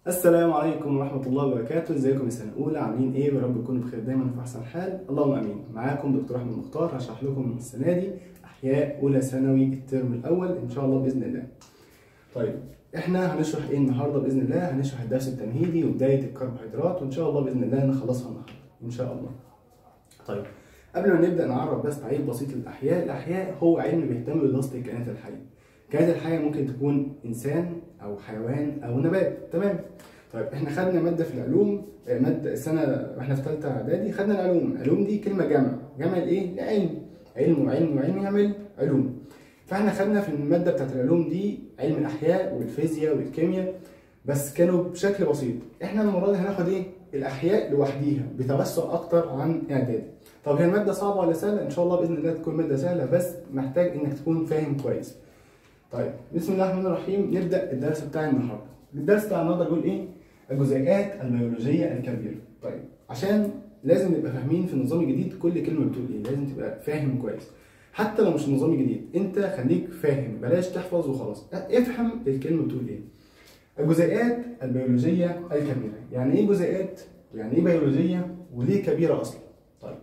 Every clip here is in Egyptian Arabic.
السلام عليكم ورحمة الله وبركاته، ازيكم يا سنة أولى عاملين إيه؟ يا رب تكونوا بخير دايما في أحسن حال، اللهم آمين. معاكم دكتور أحمد مختار هشرح لكم السنة دي أحياء أولى ثانوي الترم الأول إن شاء الله بإذن الله. طيب إحنا هنشرح إيه النهاردة بإذن الله؟ هنشرح الدرس التمهيدي وبداية الكربوهيدرات وإن شاء الله بإذن الله نخلصها النهاردة إن شاء الله. طيب قبل ما نبدأ نعرف بس تعريف بسيط للأحياء، الأحياء هو علم بيهتم بدراسة الكائنات الحية. الكائنات الحية ممكن تكون إنسان أو حيوان أو نبات، تمام؟ طيب احنا خدنا ماده في العلوم آه، ماده السنه واحنا في ثالثه اعدادي خدنا العلوم العلوم دي كلمه جمع جمع لايه لعلم علم وعلم وعلم يعمل علوم فاحنا خدنا في الماده بتاعت العلوم دي علم الاحياء والفيزياء والكيمياء بس كانوا بشكل بسيط احنا المره دي هناخد ايه الاحياء لوحديها بتوسع اكتر عن اعدادي طب هي الماده صعبه ولا سهله ان شاء الله باذن الله تكون ماده سهله بس محتاج انك تكون فاهم كويس طيب بسم الله الرحمن الرحيم نبدا الدرس بتاع النهارده الدرس بتاع النهارده بيقول ايه الجزيئات البيولوجيه الكبيره طيب عشان لازم نبقى فاهمين في النظام الجديد كل كلمه بتقول ايه لازم تبقى فاهم كويس حتى لو مش النظام الجديد انت خليك فاهم بلاش تحفظ وخلاص لا، افهم الكلمه بتقول ايه الجزيئات البيولوجيه الكبيره يعني ايه جزيئات يعني ايه بيولوجيه وليه كبيره اصلا طيب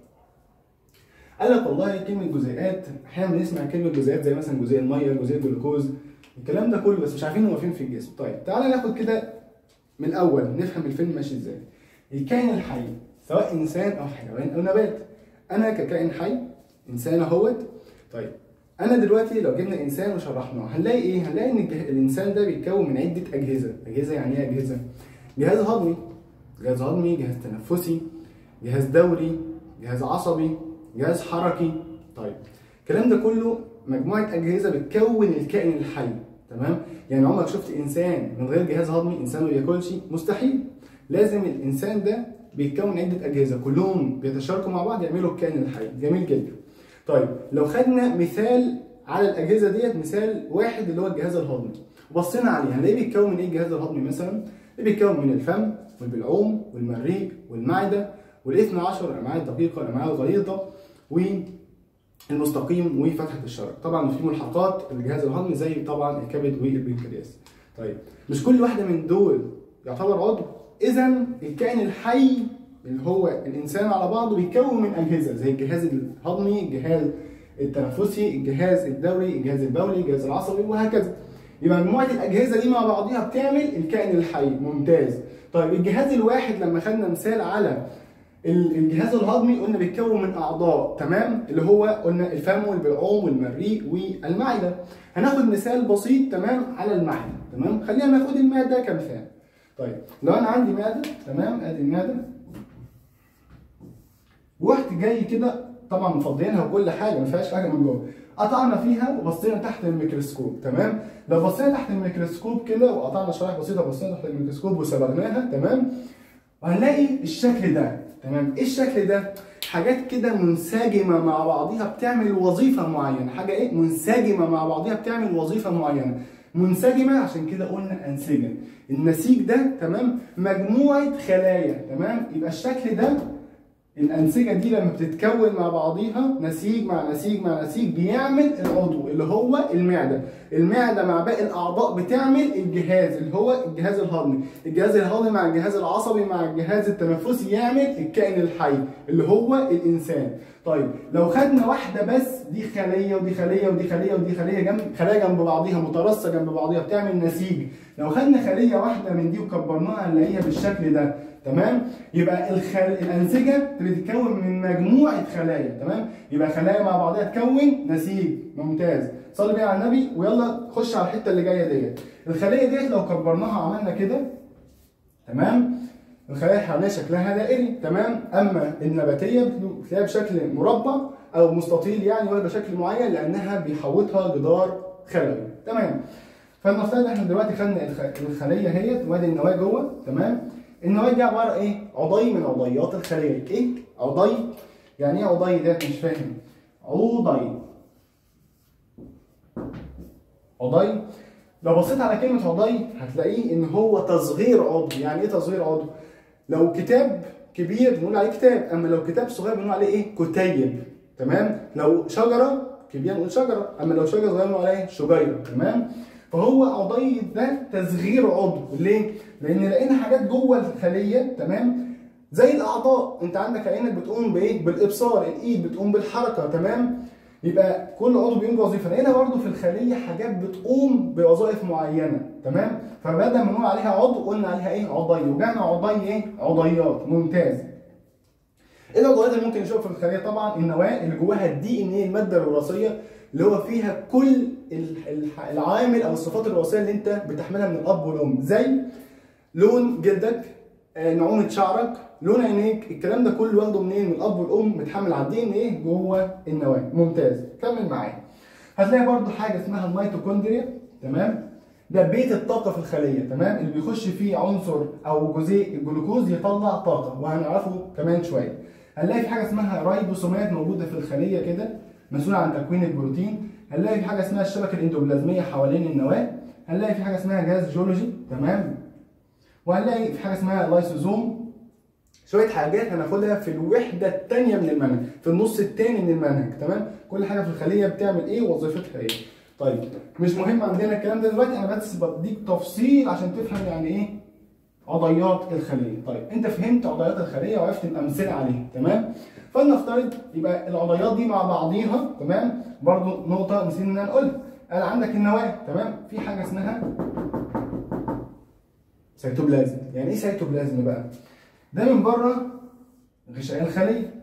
قال لك والله كلمه جزيئات احيانا بنسمع كلمه جزيئات زي مثلا جزيء الميه جزيء الجلوكوز الكلام ده كله بس مش عارفين هو فين في الجسم طيب تعالى ناخد كده من الاول نفهم الفيلم ماشي ازاي الكائن الحي سواء انسان او حيوان او نبات انا ككائن حي انسان اهوت طيب انا دلوقتي لو جبنا انسان وشرحناه هنلاقي ايه هنلاقي ان الجه- الانسان ده بيتكون من عده اجهزه اجهزه يعني ايه اجهزه جهاز هضمي جهاز هضمي جهاز تنفسي جهاز دوري جهاز عصبي جهاز حركي طيب الكلام ده كله مجموعه اجهزه بتكون الكائن الحي تمام يعني عمرك شفت انسان من غير جهاز هضمي انسان ما بياكلش مستحيل لازم الانسان ده بيتكون من عده اجهزه كلهم بيتشاركوا مع بعض يعملوا الكائن الحي جميل جدا طيب لو خدنا مثال على الاجهزه ديت مثال واحد اللي هو الجهاز الهضمي وبصينا عليه هنلاقيه بيتكون من ايه الجهاز الهضمي مثلا بيتكون من الفم والبلعوم والمريء والمعده والاثنى عشر الامعاء الدقيقه والامعاء الغليظه والمستقيم وفتحه الشرج طبعا في ملحقات الجهاز الهضمي زي طبعا الكبد والبنكرياس طيب مش كل واحده من دول يعتبر عضو اذا الكائن الحي اللي هو الانسان على بعضه بيتكون من اجهزه زي الجهاز الهضمي الجهاز التنفسي الجهاز الدوري الجهاز البولي الجهاز العصبي وهكذا يبقى مجموعه الاجهزه دي مع بعضها بتعمل الكائن الحي ممتاز طيب الجهاز الواحد لما خدنا مثال على ال- الجهاز الهضمي قلنا بيتكون من اعضاء تمام اللي هو قلنا الفم والبلعوم والمريء والمعده هناخد مثال بسيط تمام على المعده تمام خلينا ناخد المعده كمثال طيب لو انا عندي معده تمام ادي المعده ورحت جاي كده طبعا مفضيينها وكل حاجه ما فيهاش حاجه من جوه قطعنا فيها وبصينا تحت الميكروسكوب تمام لو بصينا تحت الميكروسكوب كده وقطعنا شرايح بسيطه بصينا تحت الميكروسكوب وصبغناها تمام وهنلاقي الشكل ده تمام ايه الشكل ده حاجات كده منسجمه مع بعضيها بتعمل وظيفه معينه حاجه ايه منسجمه مع بعضيها بتعمل وظيفه معينه منسجمه عشان كده قلنا انسجه النسيج ده تمام مجموعه خلايا تمام يبقى الشكل ده الانسجه دي لما بتتكون مع بعضيها نسيج مع نسيج مع نسيج بيعمل العضو اللي هو المعده المعده مع باقي الاعضاء بتعمل الجهاز اللي هو الجهاز الهضمي الجهاز الهضمي مع الجهاز العصبي مع الجهاز التنفسي يعمل الكائن الحي اللي هو الانسان طيب لو خدنا واحده بس دي خليه ودي خليه ودي خليه ودي خليه جنب خلايا جنب بعضيها مترصه جنب بعضيها بتعمل نسيج لو خدنا خليه واحده من دي وكبرناها هنلاقيها بالشكل ده تمام يبقى الخل... الانسجه بتتكون من مجموعه خلايا تمام يبقى خلايا مع بعضها تكون نسيج ممتاز صلي بيها على النبي ويلا خش على الحته اللي جايه ديت الخليه ديت لو كبرناها عملنا كده تمام الخلايا الحيوانيه شكلها دائري تمام اما النباتيه بتلاقيها بشكل مربع او مستطيل يعني واخده شكل معين لانها بيحوطها جدار خلوي تمام فالنفترض احنا دلوقتي خدنا الخ- الخليه اهيت وادي النواه جوه تمام النواه دي عباره ايه عضي من عضيات الخليه ايه عضي يعني ايه عضي ده مش فاهم عضي عضي لو بصيت على كلمة عضي هتلاقيه إن هو تصغير عضو، يعني إيه تصغير عضو؟ لو كتاب كبير بنقول عليه كتاب، أما لو كتاب صغير بنقول عليه إيه؟ كتيب، تمام؟ لو شجرة كبيرة نقول شجرة، أما لو شجرة صغيرة بنقول عليها شجيرة، تمام؟ فهو عضي ده تصغير عضو ليه؟ لان لقينا حاجات جوه الخليه تمام زي الاعضاء انت عندك عينك بتقوم بايه؟ بالابصار الايد بتقوم بالحركه تمام؟ يبقى كل عضو بيقوم بوظيفه لقينا برضو في الخليه حاجات بتقوم بوظائف معينه تمام؟ فبدل ما نقول عليها عضو قلنا عليها ايه؟ عضي وجمع عضي ايه؟ عضيات ممتاز ايه العضويات اللي ممكن نشوفها في الخليه طبعا النواه اللي جواها الدي ان ايه الماده الوراثيه اللي هو فيها كل ال- الح- العوامل او الصفات الوراثيه اللي انت بتحملها من الاب والام زي لون جلدك آه، نعومه شعرك لون عينيك الكلام ده كله واخده منين من الاب والام متحمل على الدي ان ايه جوه النواه ممتاز كمل معايا هتلاقي برضو حاجه اسمها الميتوكوندريا تمام ده بيت الطاقه في الخليه تمام اللي بيخش فيه عنصر او جزيء الجلوكوز يطلع طاقه وهنعرفه كمان شويه هنلاقي في حاجه اسمها رايبوسومات موجوده في الخليه كده مسؤوله عن تكوين البروتين هنلاقي في حاجه اسمها الشبكه الاندوبلازميه حوالين النواه هنلاقي في حاجه اسمها جهاز جيولوجي تمام وهنلاقي في حاجه اسمها لايسوزوم شويه حاجات هناخدها في الوحده الثانيه من المنهج في النص الثاني من المنهج تمام كل حاجه في الخليه بتعمل ايه ووظيفتها ايه طيب مش مهم عندنا الكلام ده دلوقتي انا بس بديك تفصيل عشان تفهم يعني ايه عضيات الخليه طيب انت فهمت عضيات الخليه وعرفت الامثله عليها تمام فلنفترض يبقى العضيات دي مع بعضيها تمام برضو نقطه نسينا نقولها قال عندك النواه تمام في حاجه اسمها سيتوبلازم يعني ايه سيتوبلازم بقى ده من بره غشاء الخليه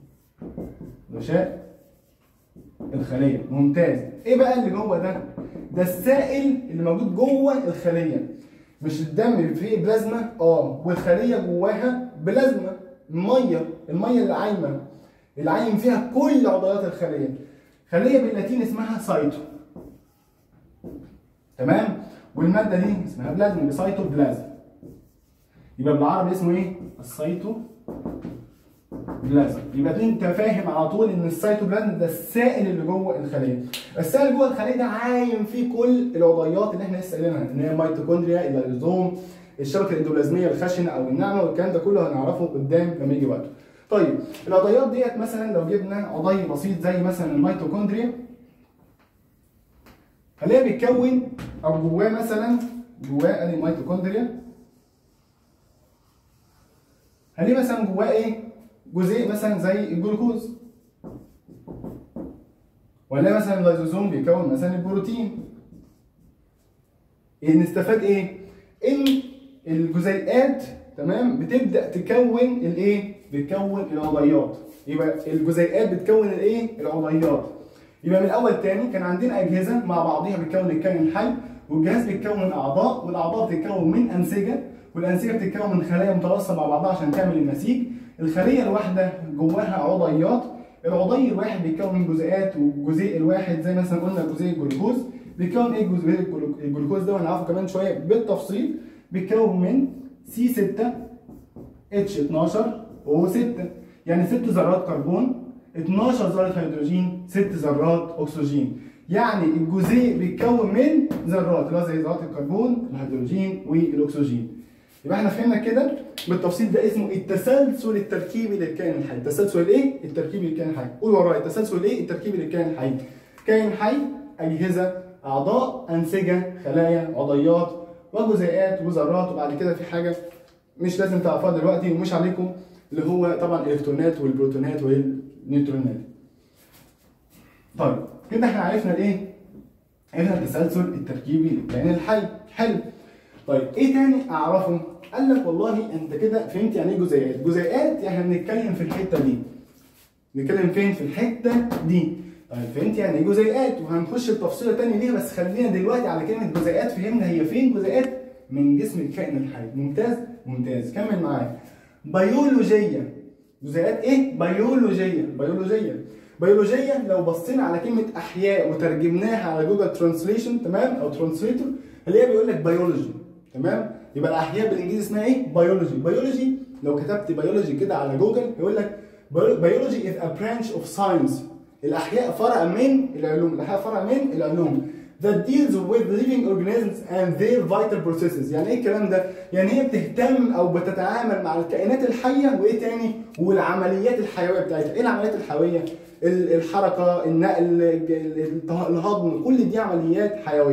غشاء الخليه ممتاز ايه بقى اللي جوه ده ده السائل اللي موجود جوه الخليه مش الدم اللي فيه بلازما اه والخليه جواها بلازما ميه الميه اللي عايمه اللي عايم فيها كل عضلات الخليه خليه باللاتين اسمها سايتو تمام والماده دي اسمها بلازما سايتوبلازم يبقى بالعربي اسمه ايه السايتو بلازم يبقى انت فاهم على طول ان السيتوبلازم ده السائل اللي جوه الخليه السائل اللي جوه الخليه ده عايم فيه كل العضيات اللي احنا لسه قايلينها ان هي الميتوكوندريا اللايزوم الشبكه الاندوبلازميه الخشنه او الناعمه والكلام ده كله هنعرفه قدام لما يجي وقته طيب العضيات ديت مثلا لو جبنا عضي بسيط زي مثلا الميتوكوندريا هنلاقيه بيتكون او جواه مثلا جواه ادي الميتوكوندريا هنلاقيه مثلا جواه ايه جزيء مثلا زي الجلوكوز ولا مثلا اللايزوزوم بيكون مثلا البروتين إيه نستفاد ايه ان الجزيئات تمام بتبدا تكون الايه بتكون العضيات يبقى الجزيئات بتكون الايه العضيات يبقى من الاول تاني كان عندنا اجهزه مع بعضيها بتكون الكائن الحي والجهاز بيتكون من اعضاء والاعضاء بتتكون من انسجه والانسجه بتتكون من خلايا متواصله مع بعضها عشان تعمل النسيج الخليه الواحده جواها عضيات العضي الواحد بيتكون من جزيئات والجزيء الواحد زي مثلا قلنا جزيء الجلوكوز بيتكون ايه جزيء الجلو- الجلوكوز ده وهنعرفه كمان شويه بالتفصيل بيتكون من سي 6 اتش 12 او 6 يعني 6 ذرات كربون 12 ذره هيدروجين 6 ذرات اكسجين يعني الجزيء بيتكون من ذرات اللي هو زي ذرات الكربون الهيدروجين والاكسجين يبقى احنا فهمنا كده بالتفصيل ده اسمه التسلسل التركيبي للكائن الحي التسلسل الايه التركيبي للكائن الحي قول ورايا التسلسل الايه التركيبي للكائن الحي كائن حي اجهزه اعضاء انسجه خلايا عضيات وجزيئات وذرات وبعد كده في حاجه مش لازم تعرفوها دلوقتي ومش عليكم اللي هو طبعا الالكترونات والبروتونات والنيوترونات طيب كده احنا عرفنا الايه عرفنا التسلسل التركيبي للكائن الحي حلو طيب ايه تاني اعرفه؟ قال لك والله انت كده فهمت يعني ايه جزيئات، جزيئات يعني بنتكلم في الحته دي. نتكلم فين؟ في الحته دي. طيب فهمت يعني ايه جزيئات وهنخش بتفصيله تاني ليها بس خلينا دلوقتي على كلمه جزيئات فهمنا هي فين جزيئات من جسم الكائن الحي، ممتاز؟ ممتاز، كمل معايا. بيولوجيه جزيئات ايه؟ بيولوجيه، بيولوجيه. بيولوجيه لو بصينا على كلمه احياء وترجمناها على جوجل ترانسليشن تمام او ترانسليتور هنلاقيها بيقول لك بيولوجي تمام يبقى الاحياء بالانجليزي اسمها ايه بيولوجي بيولوجي لو كتبت بيولوجي كده على جوجل يقول لك بيولوجي is a branch of science الاحياء فرع من العلوم الاحياء فرع من العلوم that deals with living organisms and their vital processes يعني ايه الكلام ده يعني هي بتهتم او بتتعامل مع الكائنات الحيه وايه تاني والعمليات الحيويه بتاعتها ايه العمليات الحيويه ال- الحركه النقل الج- الهضم كل دي عمليات حيويه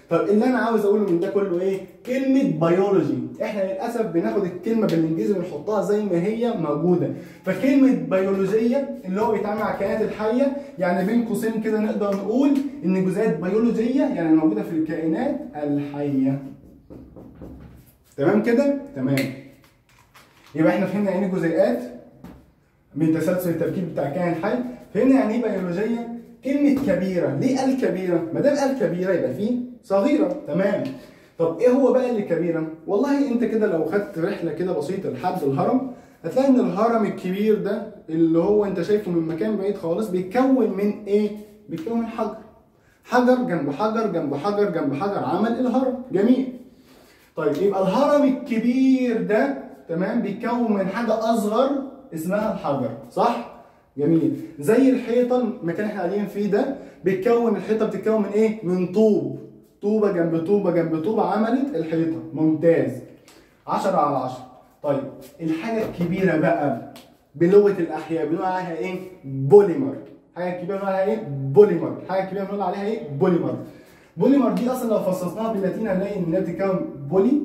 طب اللي انا عاوز اقوله من ده كله ايه كلمه بيولوجي احنا للاسف بناخد الكلمه بالانجليزي بنحطها زي ما هي موجوده فكلمه بيولوجيه اللي هو بيتعامل مع الكائنات الحيه يعني بين قوسين كده نقدر نقول ان جزيئات بيولوجيه يعني موجوده في الكائنات الحيه تمام كده تمام يبقى احنا فهمنا يعني ايه جزيئات من تسلسل التركيب بتاع الكائن الحي فهمنا يعني ايه بيولوجيه كلمه كبيره ليه قال كبيره ما دام قال كبيره يبقى فيه صغيره تمام طب ايه هو بقى اللي كبيره والله انت كده لو خدت رحله كده بسيطه لحد الهرم هتلاقي ان الهرم الكبير ده اللي هو انت شايفه من مكان بعيد خالص بيتكون من ايه بيتكون من حجر حجر جنب حجر جنب حجر جنب حجر عمل الهرم جميل طيب يبقى الهرم الكبير ده تمام بيتكون من حاجه اصغر اسمها الحجر صح جميل زي الحيطه المكان احنا قاعدين فيه ده بيتكون الحيطه بتتكون من ايه من طوب طوبه جنب طوبه جنب طوبه عملت الحيطه ممتاز 10 على 10 طيب الحاجه الكبيره بقى بلغه الاحياء بنقول عليها ايه بوليمر حاجه كبيره بنقول عليها ايه بوليمر حاجه كبيره بنقول عليها ايه بوليمر بوليمر دي اصلا لو فصصناها باللاتين هنلاقي ان هي بتتكون بولي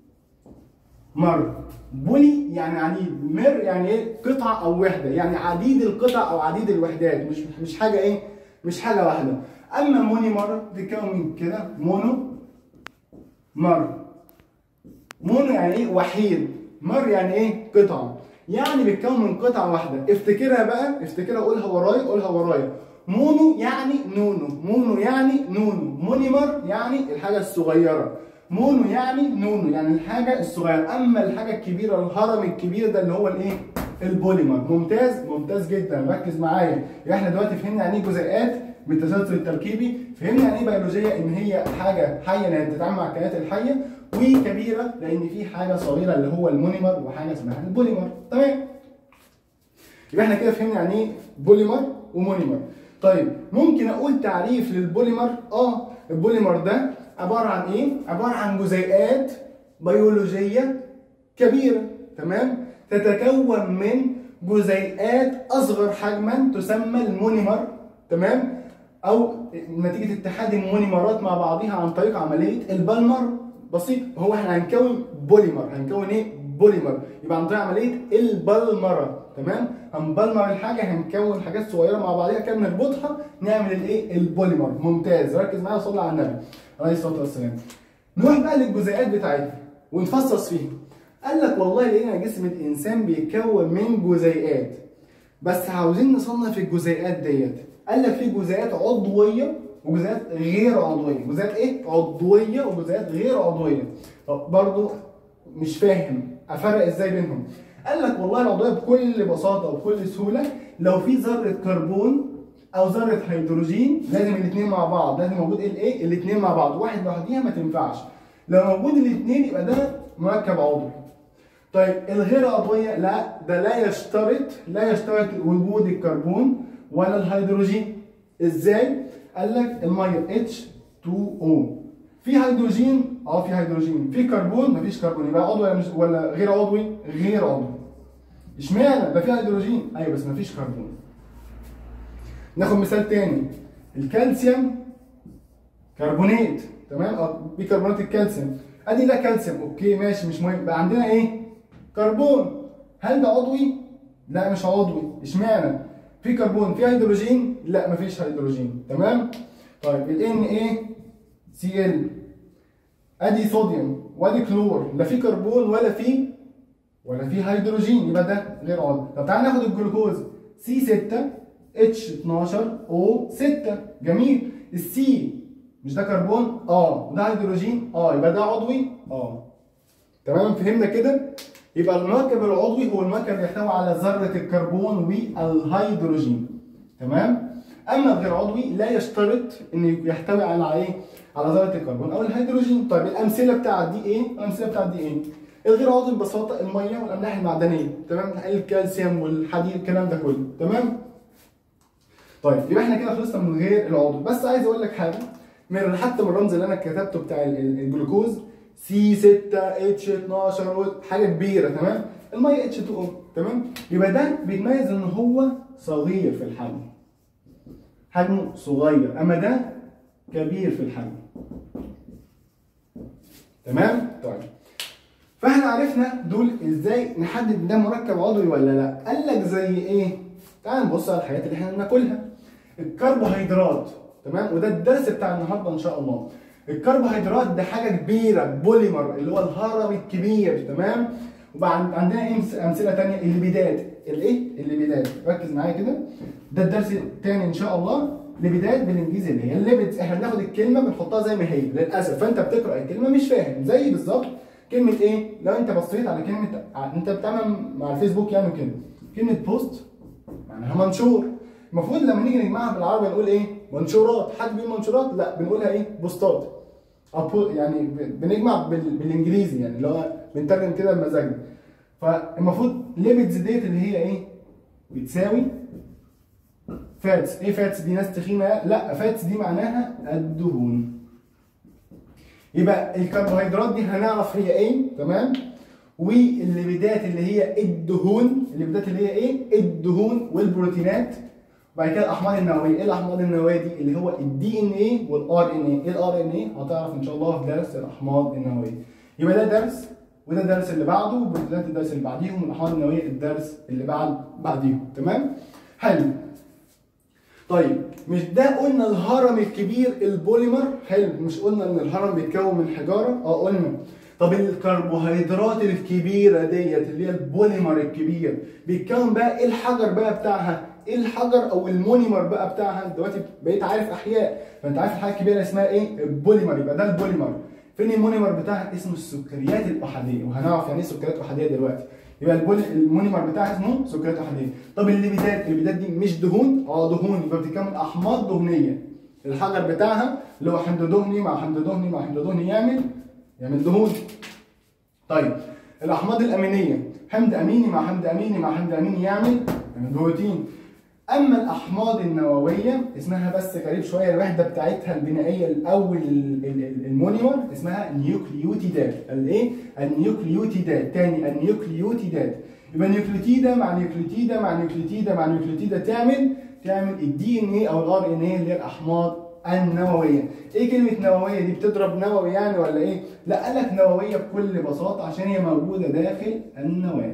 مر بولي يعني عديد مر يعني ايه قطعه او وحده يعني عديد القطع او عديد الوحدات مش مش حاجه ايه مش حاجه واحده اما مونيمر بتتكون من كده مونو مر مونو يعني ايه وحيد مر يعني ايه قطعه يعني بيتكون من قطعه واحده افتكرها بقى افتكرها قولها ورايا قولها ورايا مونو يعني نونو مونو يعني نونو مونيمر يعني الحاجه الصغيره مونو يعني نونو يعني الحاجه الصغيره اما الحاجه الكبيره الهرم الكبير ده اللي هو الايه البوليمر ممتاز ممتاز جدا ركز معايا يبقى احنا دلوقتي فهمنا يعني ايه جزيئات بالتسلسل التركيبي فهمنا يعني ايه بيولوجيه ان هي حاجه حيه لان بتتعامل مع الكائنات الحيه وكبيره لان في حاجه صغيره اللي هو المونيمر وحاجه اسمها البوليمر تمام يبقى احنا كده فهمنا يعني ايه بوليمر ومونيمر طيب ممكن اقول تعريف للبوليمر اه البوليمر ده عباره عن ايه عباره عن جزيئات بيولوجيه كبيره تمام تتكون من جزيئات اصغر حجما تسمى المونيمر تمام او نتيجه اتحاد المونيمرات مع بعضها عن طريق عمليه البلمر بسيط هو احنا هنكون بوليمر هنكون ايه بوليمر يبقى عن طريق عمليه البلمره تمام هنبلمر الحاجه هنكون حاجات صغيره مع بعضها كده نربطها نعمل الايه البوليمر ممتاز ركز معايا وصلي على النبي عليه الصلاه والسلام نروح بقى للجزيئات بتاعتها ونفصص فيها قال لك والله لقينا جسم الانسان بيتكون من جزيئات بس عاوزين نصنف الجزيئات ديت قال لك في جزيئات عضويه وجزيئات غير عضويه جزيئات ايه عضويه وجزيئات غير عضويه طب برضو مش فاهم افرق ازاي بينهم قال لك والله العضويه بكل بساطه وبكل سهوله لو في ذره كربون او ذره هيدروجين لازم الاثنين مع بعض لازم موجود الايه الاثنين مع بعض واحد لوحديها ما تنفعش لو موجود الاثنين يبقى ده مركب عضوي طيب الغير عضويه لا ده لا يشترط لا يشترط وجود الكربون ولا الهيدروجين ازاي قال لك الميه H2O في هيدروجين اه في هيدروجين في كربون مفيش كربون يبقى عضوي ولا مش ولا غير عضوي غير عضوي اشمعنى ده في هيدروجين ايوه بس مفيش كربون ناخد مثال تاني الكالسيوم كربونات تمام اه بيكربونات الكالسيوم ادي ده كالسيوم اوكي ماشي مش مهم بقى عندنا ايه كربون هل ده عضوي لا مش عضوي اشمعنى في كربون في هيدروجين لا مفيش هيدروجين تمام طيب ال Na Cl ادي صوديوم وادي كلور لا في كربون ولا في ولا في هيدروجين يبقى ده غير عضوي طب تعالى ناخد الجلوكوز C6 H12O6 جميل السي مش ده كربون اه ده هيدروجين اه يبقى ده عضوي اه تمام فهمنا كده يبقى المركب العضوي هو المركب اللي يحتوي على ذره الكربون والهيدروجين تمام اما الغير عضوي لا يشترط انه يحتوي على ايه على ذره الكربون او الهيدروجين طيب الامثله بتاعت دي ايه الامثله بتاعت دي ايه الغير عضوي ببساطه الميه والاملاح المعدنيه تمام الكالسيوم والحديد الكلام ده كله تمام طيب يبقى احنا كده خلصنا من غير العضوي بس عايز اقول لك حاجه من حتى من الرمز اللي انا كتبته بتاع الجلوكوز سي 6 اتش 12 حاجه كبيره تمام الميه اتش 2 او تمام يبقى ده بيتميز ان هو صغير في الحجم حجمه صغير اما ده كبير في الحجم تمام طيب فاحنا عرفنا دول ازاي نحدد ده مركب عضوي ولا لا قال لك زي ايه تعال نبص على الحاجات اللي احنا بناكلها الكربوهيدرات تمام وده الدرس بتاع النهارده ان شاء الله الكربوهيدرات ده حاجه كبيره بوليمر اللي هو الهرم الكبير تمام وبعد عندنا ايه امثله ثانيه الليبيدات الايه الليبيدات ركز معايا كده ده الدرس الثاني ان شاء الله ليبيدات بالانجليزي اللي هي الليبيدز احنا بناخد الكلمه بنحطها زي ما هي للاسف فانت بتقرا الكلمه مش فاهم زي بالظبط كلمه ايه لو انت بصيت على كلمه انت بتعمل مع الفيسبوك يعني كده كلمه بوست معناها منشور المفروض لما نيجي نجمعها بالعربي نقول ايه منشورات حد بيقول منشورات لا بنقولها ايه بوستات أو يعني بنجمع بالانجليزي يعني اللي هو بنترجم كده بمزاجنا فالمفروض ليبيدز ديت اللي هي ايه بتساوي فاتس ايه فاتس دي ناس تخينه لا فاتس دي معناها الدهون يبقى الكربوهيدرات دي هنعرف هي ايه تمام والليبيدات اللي هي الدهون الليبيدات اللي هي ايه الدهون والبروتينات وبعد كده الاحماض النوويه ايه الاحماض النوويه دي اللي هو الدي ان ايه والار ان ايه ايه الار ان ايه هتعرف ان شاء الله في درس الاحماض النوويه يبقى ده درس وده الدرس اللي بعده والبروتينات الدرس اللي بعديهم والاحماض النوويه الدرس اللي بعد بعديهم تمام حلو طيب مش ده قلنا الهرم الكبير البوليمر حلو مش قلنا ان الهرم بيتكون من حجاره اه قلنا طب الكربوهيدرات الكبيره ديت اللي هي البوليمر الكبير بيتكون بقى ايه الحجر بقى بتاعها ايه الحجر او المونيمر بقى بتاعها دلوقتي بقيت عارف احياء فانت عارف الحاجه الكبيره اسمها ايه البوليمر يبقى ده البوليمر فين المونيمر بتاعها اسمه السكريات الاحاديه وهنعرف يعني ايه سكريات احاديه دلوقتي يبقى المونيمر بتاعها اسمه سكريات احاديه طب الليبيدات الليبيدات دي مش دهون اه دهون يبقى بتتكون احماض دهنيه الحجر بتاعها اللي هو حمض دهني مع حمض دهني مع حمض دهني يعمل يعمل دهون طيب الاحماض الامينيه حمض اميني مع حمض اميني مع حمض اميني يعمل يعمل بروتين اما الاحماض النوويه اسمها بس غريب شويه الوحده بتاعتها البنائيه الاول المونيمر اسمها نيوكليوتيدات الايه النيوكليوتيدات تاني النيوكليوتيدات يبقى نيوكليوتيدا مع نيوكليوتيدا مع نيوكليوتيدا مع نيوكليوتيدا تعمل تعمل الدي ان ايه او الار ان ايه اللي هي الاحماض النوويه ايه كلمه نوويه دي بتضرب نووي يعني ولا ايه لا قال لك نوويه بكل بساطه عشان هي موجوده داخل النواه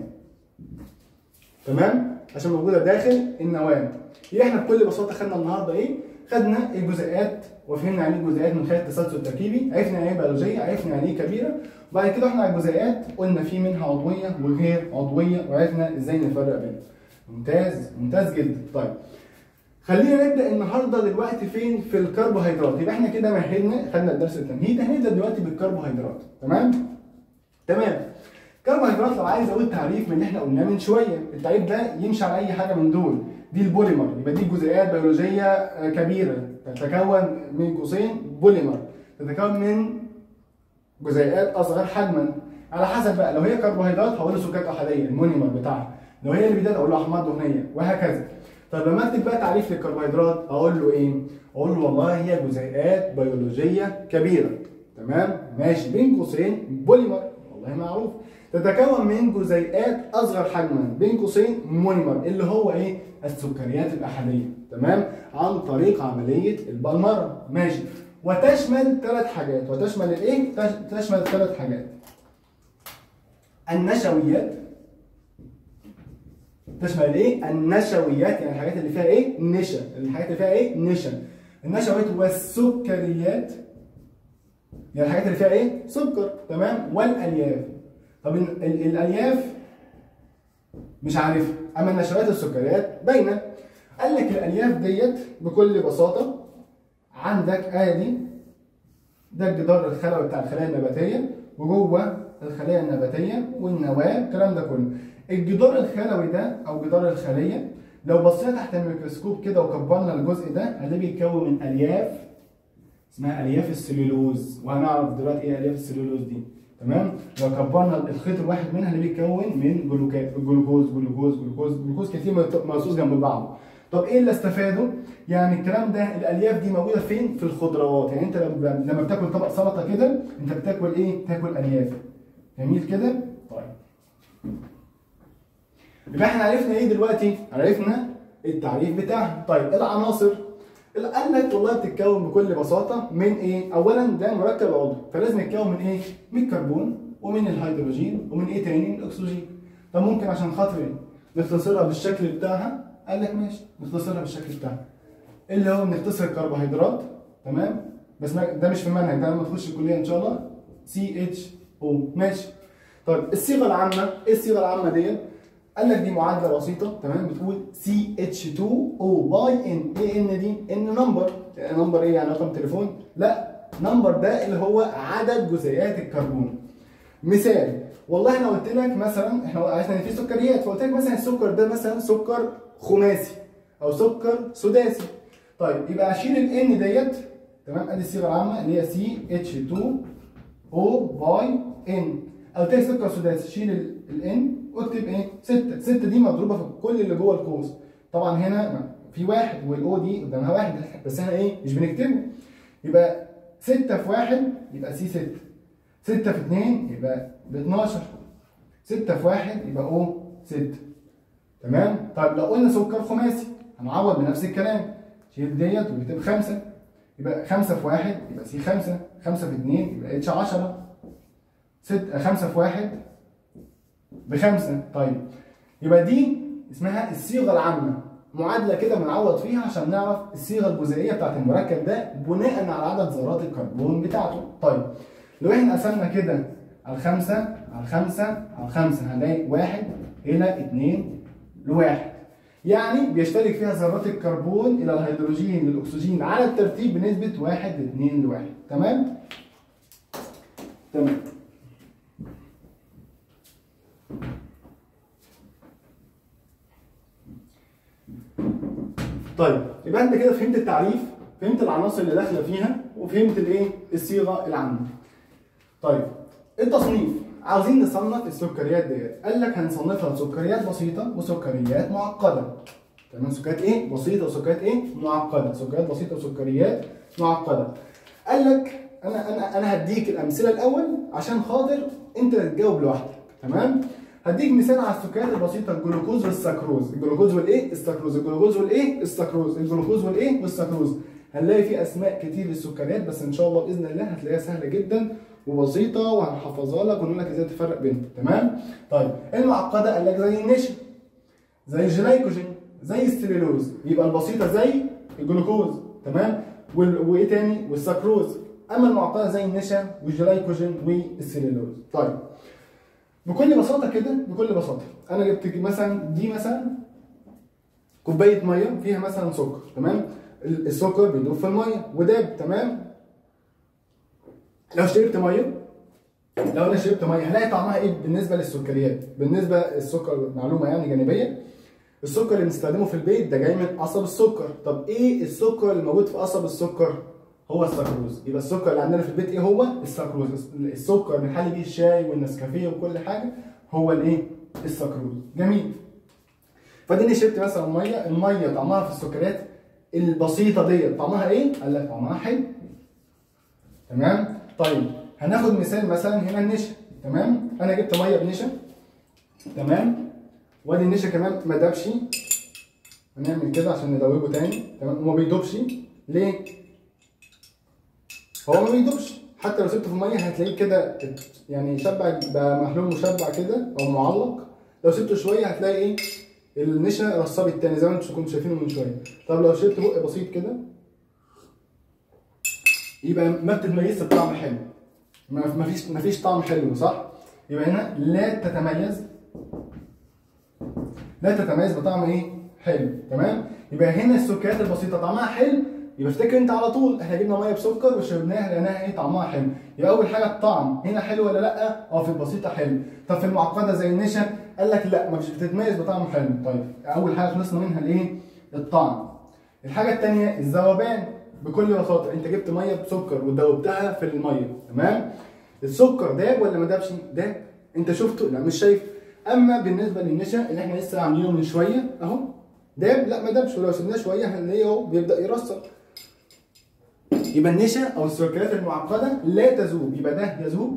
تمام عشان موجوده داخل النواه يبقى احنا بكل بساطه خدنا النهارده ايه خدنا الجزيئات وفهمنا يعني ايه الجزيئات من خلال التسلسل التركيبي عرفنا يعني ايه بيولوجيه عرفنا يعني ايه كبيره وبعد كده احنا على الجزيئات قلنا في منها عضويه وغير عضويه وعرفنا ازاي نفرق بينهم ممتاز ممتاز جدا طيب خلينا نبدا النهارده دلوقتي فين في الكربوهيدرات يبقى احنا كده مهدنا خدنا الدرس التمهيدي هنبدا دلوقتي بالكربوهيدرات تمام تمام كربوهيدرات لو عايز اقول تعريف من اللي احنا قلناه من شويه التعريف ده يمشي على اي حاجه من دول دي البوليمر يبقى دي جزيئات بيولوجيه كبيره تتكون من قوسين بوليمر تتكون من جزيئات اصغر حجما على حسب بقى لو هي كربوهيدرات هقول له سكريات احاديه المونيمر بتاعها لو هي الليبيدات اقول له احماض دهنيه وهكذا طب لما اكتب بقى تعريف للكربوهيدرات اقول له ايه؟ اقول له والله هي جزيئات بيولوجيه كبيره تمام؟ ماشي بين قوسين بوليمر والله معروف تتكون من جزيئات اصغر حجما بين قوسين مونيمر اللي هو ايه؟ السكريات الاحاديه تمام؟ عن طريق عمليه البلمره ماشي وتشمل ثلاث حاجات وتشمل الايه؟ تشمل ثلاث حاجات النشويات تشمل ايه؟ النشويات يعني الحاجات اللي فيها ايه؟ نشا، الحاجات اللي فيها ايه؟ نشا. النشويات والسكريات يعني الحاجات اللي فيها ايه؟ سكر، تمام؟ والالياف. طب ال ال الالياف مش عارفها، اما النشويات والسكريات باينه. قال لك الالياف ديت بكل بساطه عندك ادي ده الجدار الخلوي بتاع الخلايا النباتيه وجوه الخليه النباتيه والنواه الكلام ده كله. الجدار الخلوي ده او جدار الخليه لو بصينا تحت الميكروسكوب كده وكبرنا الجزء ده هنلاقيه بيتكون من الياف اسمها الياف السليولوز وهنعرف دلوقتي ايه الياف السليولوز دي تمام لو كبرنا الخيط الواحد منها هنلاقيه بيتكون من جلوكات جلوكوز جلوكوز جلوكوز جلوكوز كتير مرصوص جنب بعضه طب ايه اللي استفاده؟ يعني الكلام ده الالياف دي موجوده فين؟ في الخضروات يعني انت لما بتاكل طبق سلطه كده انت بتاكل ايه؟ تاكل الياف جميل كده؟ طيب يبقى احنا عرفنا ايه دلوقتي؟ عرفنا التعريف بتاعها، طيب العناصر قال لك والله بتتكون بكل بساطه من ايه؟ اولا ده مركب عضوي فلازم يتكون من ايه؟ من الكربون ومن الهيدروجين ومن ايه تاني؟ من الاكسجين طب ممكن عشان خاطر نختصرها بالشكل بتاعها قال لك ماشي نختصرها بالشكل بتاعها اللي هو بنختصر الكربوهيدرات تمام بس ده مش في المنهج ده لما تخش الكليه ان شاء الله سي اتش او ماشي طيب الصيغه العامه ايه الصيغه العامه ديت قال لك دي معادله بسيطه تمام بتقول سي اتش 2 او باي ان ايه ان دي ان نمبر نمبر ايه يعني رقم تليفون لا نمبر ده اللي هو عدد جزيئات الكربون مثال والله انا قلت لك مثلا احنا عرفنا ان في سكريات فقلت لك مثلا السكر ده مثلا سكر خماسي او سكر سداسي طيب يبقى اشيل الان ديت تمام ادي الصيغه العامه اللي هي سي اتش 2 او باي ان قلت لك سكر سداسي شيل الان واكتب ايه 6 6 دي مضروبه في كل اللي جوه القوس طبعا هنا في واحد والاو دي قدامها واحد بس احنا ايه مش بنكتبه يبقى 6 في 1 يبقى سي 6 6 في 2 يبقى ب 12 6 في 1 يبقى او 6 تمام طيب لو قلنا سكر خماسي هنعوض بنفس الكلام شيل ديت ونكتب 5 يبقى 5 في 1 يبقى سي 5 5 في 2 يبقى اتش 10 6 5 في 1 بخمسة طيب يبقى دي اسمها الصيغة العامة معادلة كده بنعوض فيها عشان نعرف الصيغة الجزيئية بتاعت المركب ده بناء على عدد ذرات الكربون بتاعته طيب لو احنا قسمنا كده على خمسة على خمسة على خمسة هنلاقي واحد إلى اتنين لواحد يعني بيشترك فيها ذرات الكربون إلى الهيدروجين للأكسجين على الترتيب بنسبة واحد اتنين لواحد تمام؟ تمام طيب يبقى انت كده فهمت التعريف فهمت العناصر اللي داخله فيها وفهمت الايه الصيغه العامه طيب التصنيف عاوزين نصنف السكريات ديت قال لك هنصنفها لسكريات بسيطه وسكريات معقده تمام سكريات ايه بسيطه وسكريات ايه معقده سكريات بسيطه وسكريات معقده قال لك انا انا انا هديك الامثله الاول عشان خاطر انت تجاوب لوحدك تمام هديك مثال على السكريات البسيطه الجلوكوز والسكروز الجلوكوز والايه السكروز الجلوكوز والايه السكروز الجلوكوز والايه والسكروز هنلاقي في اسماء كتير للسكريات بس ان شاء الله باذن الله هتلاقيها سهله جدا وبسيطه وهنحفظها لك ونقول لك ازاي تفرق بينهم تمام طيب المعقده قال لك زي النشا زي الجلايكوجين زي السليلوز يبقى البسيطه زي الجلوكوز تمام وايه تاني والسكروز اما المعقده زي النشا والجلايكوجين والسليلوز طيب بكل بساطه كده بكل بساطه انا جبت مثلا دي مثلا كوبايه ميه فيها مثلا سكر تمام السكر بيدوب في الميه وداب تمام لو شربت ميه لو انا شربت ميه هلاقي طعمها ايه بالنسبه للسكريات بالنسبه للسكر معلومه يعني جانبيه السكر اللي بنستخدمه في البيت ده جاي من قصب السكر طب ايه السكر اللي موجود في قصب السكر هو السكروز يبقى السكر اللي عندنا في البيت ايه هو السكروز السكر اللي بنحلي بيه الشاي والنسكافيه وكل حاجه هو الايه السكروز جميل فديني شربت مثلا ميه الميه طعمها في السكريات البسيطه ديت طعمها ايه قال لك طعمها حلو تمام طيب هناخد مثال مثلا هنا النشا تمام انا جبت ميه بنشا تمام وادي النشا كمان ما دابش هنعمل كده عشان ندوبه تاني تمام وما بيدوبش ليه هو ما بيدوبش حتى لو سبته في الميه هتلاقيه كده يعني شبع بقى محلول مشبع كده او معلق لو سبته شويه هتلاقي ايه النشا رصاب التاني زي ما انتم كنتوا شايفينه من شويه طب لو شربت بق بسيط كده يبقى ما بتتميزش بطعم حلو ما فيش ما فيش طعم حلو صح يبقى هنا لا تتميز لا تتميز بطعم ايه حلو تمام يبقى هنا السكريات البسيطه طعمها حلو يبقى افتكر انت على طول احنا جبنا ميه بسكر وشربناها لقيناها ايه طعمها حلو يبقى اول حاجه الطعم هنا حلو ولا لا اه في البسيطه حلو طب في المعقده زي النشا قال لك لا مش بتتميز بطعم حلو طيب اول حاجه خلصنا منها الايه الطعم الحاجه الثانيه الذوبان بكل بساطه انت جبت ميه بسكر ودوبتها في الميه تمام السكر داب ولا ما دابش داب انت شفته لا مش شايف اما بالنسبه للنشا اللي احنا لسه عاملينه من شويه اهو داب لا ما دابش ولو سيبناه شويه هنلاقيه اهو بيبدا يرسب يبقى النشا او السكريات المعقده لا تذوب يبقى ده يذوب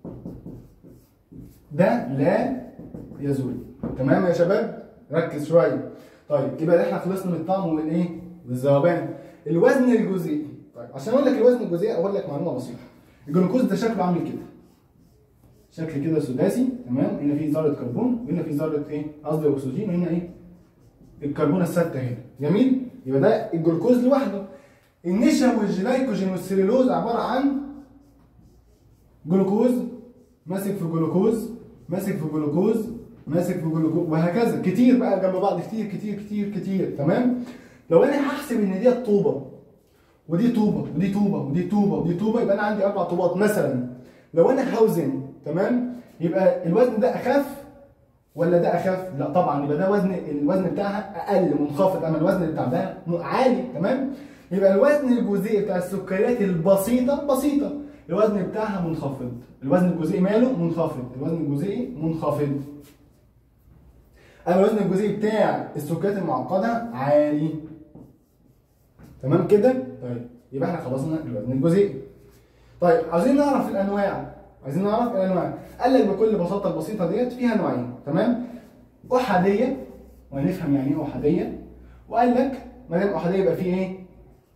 ده لا يذوب تمام يا شباب ركز شويه طيب يبقى ده احنا خلصنا من الطعم ومن ايه والذوبان الوزن الجزيئي طيب عشان اقول لك الوزن الجزيئي اقول لك معلومه بسيطه الجلوكوز ده شكله عامل كده شكل كده سداسي تمام هنا في ذره كربون وهنا في ذره ايه قصدي اكسجين وهنا ايه الكربون الثابته هنا جميل يبقى ده الجلوكوز لوحده النشا والجلايكوجين والسليلوز عباره عن جلوكوز ماسك في جلوكوز ماسك في جلوكوز ماسك في جلوكوز وهكذا كتير بقى جنب بعض كتير كتير كتير كتير تمام لو انا هحسب ان دي طوبه ودي طوبه ودي طوبه ودي طوبه ودي طوبه يبقى انا عندي اربع طوبات مثلا لو انا هوزن تمام يبقى الوزن ده اخف ولا ده اخف؟ لا طبعا يبقى ده وزن الوزن بتاعها اقل منخفض اما الوزن بتاع ده عالي تمام؟ يبقى الوزن الجزيئي بتاع السكريات البسيطه بسيطه الوزن بتاعها منخفض الوزن الجزيئي ماله منخفض الوزن الجزيئي منخفض اما الوزن الجزيئي بتاع السكريات المعقده عالي تمام كده طيب يبقى احنا خلصنا الوزن الجزيئي طيب عايزين نعرف الانواع عايزين نعرف الانواع قال لك بكل بساطه البسيطه ديت فيها نوعين تمام احاديه وهنفهم يعني ايه احاديه وقال لك ما دام احاديه يبقى فيه ايه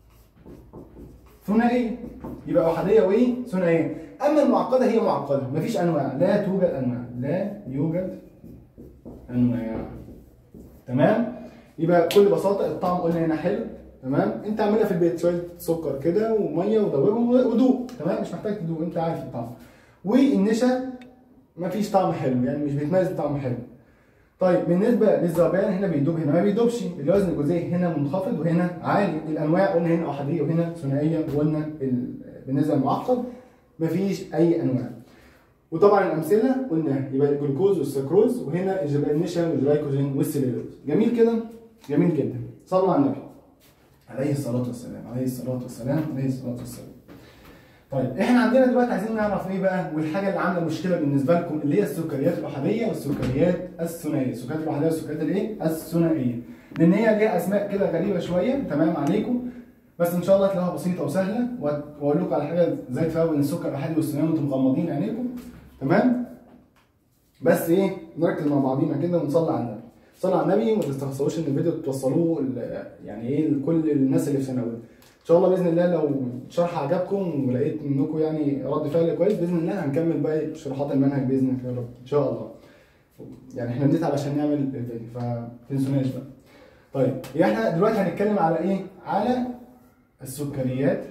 ثنائيه يبقى احاديه وايه ثنائيه اما المعقده هي معقده مفيش انواع لا توجد انواع لا يوجد انواع تمام يبقى بكل بساطه الطعم قلنا هنا حلو تمام انت اعملها في البيت شويه سكر كده وميه ودوبهم ودوق تمام مش محتاج تدوق انت عارف الطعم والنشا مفيش طعم حلو يعني مش بيتميز بطعم حلو طيب بالنسبه للذوبان هنا بيدوب هنا ما بيدوبش الوزن الجزيئي هنا منخفض وهنا عالي الانواع قلنا هنا احاديه وهنا ثنائيه وقلنا ال- بالنسبه للمعقد مفيش اي انواع وطبعا الامثله قلنا يبقى الجلوكوز والسكروز وهنا يبقى النشا والجلايكوجين والسليلوز جميل كده جميل جدا صلوا على النبي عليه الصلاه والسلام عليه الصلاه والسلام عليه الصلاه والسلام طيب احنا عندنا دلوقتي عايزين نعرف ايه بقى والحاجه اللي عامله مشكله بالنسبه لكم اللي هي السكريات الاحاديه والسكريات الثنائيه السكريات الاحاديه والسكريات الايه الثنائيه لان هي ليها اسماء كده غريبه شويه تمام عليكم بس ان شاء الله هتلاقوها بسيطه وسهله وأ- واقول لكم على حاجه ازاي تفرقوا بين السكر الاحادي والثنائي وانتم مغمضين عينيكم تمام بس ايه نركز مع بعضينا كده ونصلي على النبي صلوا على النبي وما تستخسروش ان الفيديو توصلوه ل- يعني ايه لكل الناس اللي في ثانوي ان شاء الله باذن الله لو الشرح عجبكم ولقيت منكم يعني رد فعل كويس باذن الله هنكمل باقي شروحات المنهج باذن الله يا رب ان شاء الله يعني احنا بنتعب عشان نعمل الفيديو فتنسوناش بقى طيب يبقى احنا دلوقتي هنتكلم على ايه على السكريات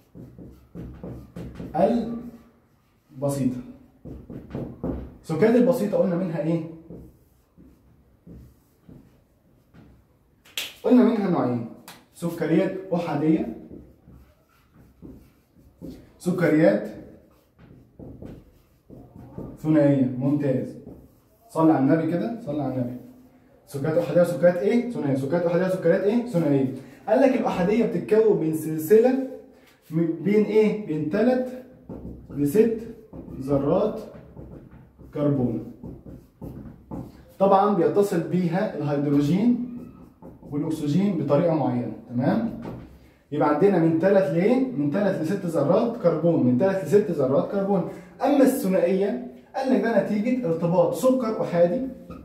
البسيطه السكريات البسيطه قلنا منها ايه قلنا منها نوعين سكريات احاديه سكريات ثنائيه ممتاز صلي على النبي كده صلي على النبي سكريات احاديه وسكريات ايه ثنائيه سكريات احاديه وسكريات ايه ثنائيه قال لك الاحاديه بتتكون من سلسله م- بين ايه بين ثلاث لست ذرات كربون طبعا بيتصل بيها الهيدروجين والاكسجين بطريقه معينه تمام يبقى عندنا من ثلاث لايه من ثلاث لست ذرات كربون من ثلاث لست ذرات كربون اما الثنائيه قال لك ده نتيجه ارتباط سكر احادي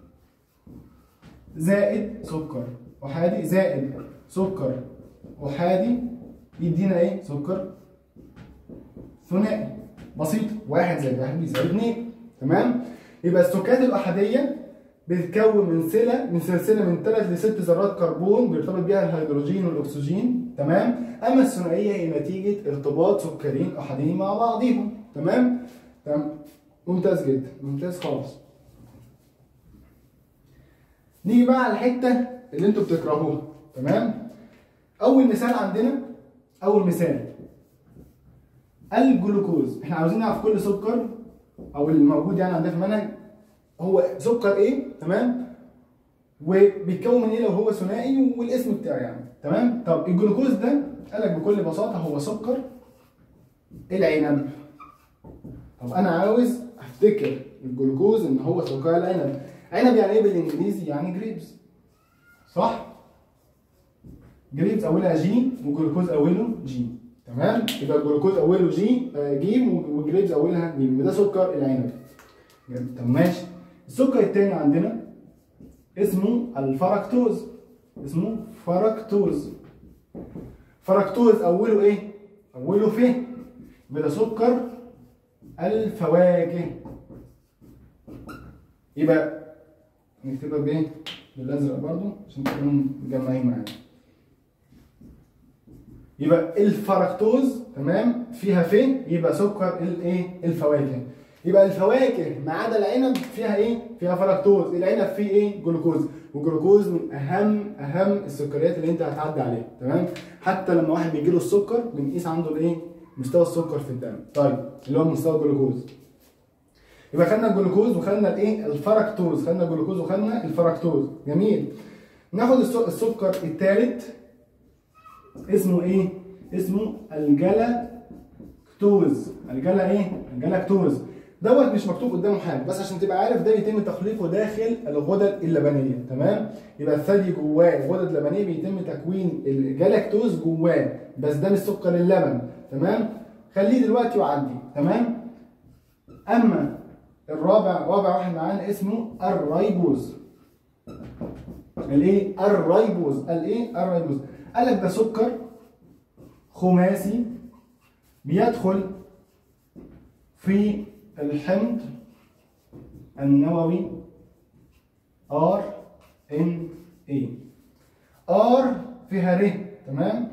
زائد سكر احادي زائد سكر احادي يدينا ايه سكر ثنائي بسيط واحد زائد واحد بيساوي اثنين تمام يبقى السكريات الاحاديه بتتكون من سلة من سلسلة من ثلاث لست ذرات كربون بيرتبط بيها الهيدروجين والأكسجين تمام أما الثنائية هي نتيجة ارتباط سكرين أحاديين مع بعضهم تمام تمام ممتاز جدا ممتاز خالص نيجي بقى على الحتة اللي انتوا بتكرهوها تمام أول مثال عندنا أول مثال الجلوكوز احنا عاوزين نعرف كل سكر او الموجود يعني عندنا في المنهج هو سكر ايه تمام وبيتكون من ايه لو هو ثنائي والاسم بتاعه يعني تمام طب الجلوكوز ده قال لك بكل بساطه هو سكر العنب طب انا عاوز افتكر الجلوكوز ان هو سكر العنب عنب يعني ايه بالانجليزي يعني جريبس صح جريبس اولها جي وجلوكوز اوله جي تمام يبقى الجلوكوز اوله جي آه، جيم وجريبس اولها جيم يبقى ده سكر العنب جميل. طب ماشي السكر التاني عندنا اسمه الفركتوز اسمه فركتوز فركتوز اوله ايه اوله ف يبقى ده سكر الفواكه يبقى نكتبها بايه بالازرق برضو عشان تكونوا مجمعين معايا يبقى الفركتوز تمام فيها ف يبقى سكر الايه الفواكه يبقى الفواكه ما عدا العنب فيها ايه فيها فركتوز العنب فيه ايه جلوكوز والجلوكوز من اهم اهم السكريات اللي انت هتعدي عليها تمام حتى لما واحد بيجي له السكر بنقيس عنده الايه مستوى السكر في الدم طيب اللي هو مستوى الجلوكوز يبقى خدنا الجلوكوز وخدنا الايه الفركتوز خدنا الجلوكوز وخدنا الفركتوز جميل ناخد الس- السكر الثالث اسمه ايه اسمه الجلاكتوز الجلا ايه الجلاكتوز دوت مش مكتوب قدامه حاجه بس عشان تبقى عارف ده بيتم تخليقه داخل الغدد اللبنيه تمام يبقى الثدي جواه الغدد اللبنيه بيتم تكوين الجلاكتوز جواه بس ده مش سكر اللبن تمام خليه دلوقتي وعدي تمام اما الرابع رابع واحد معانا اسمه الريبوز الايه الريبوز الايه الريبوز قال لك ده سكر خماسي بيدخل في الحمض النووي R N A R فيها ر تمام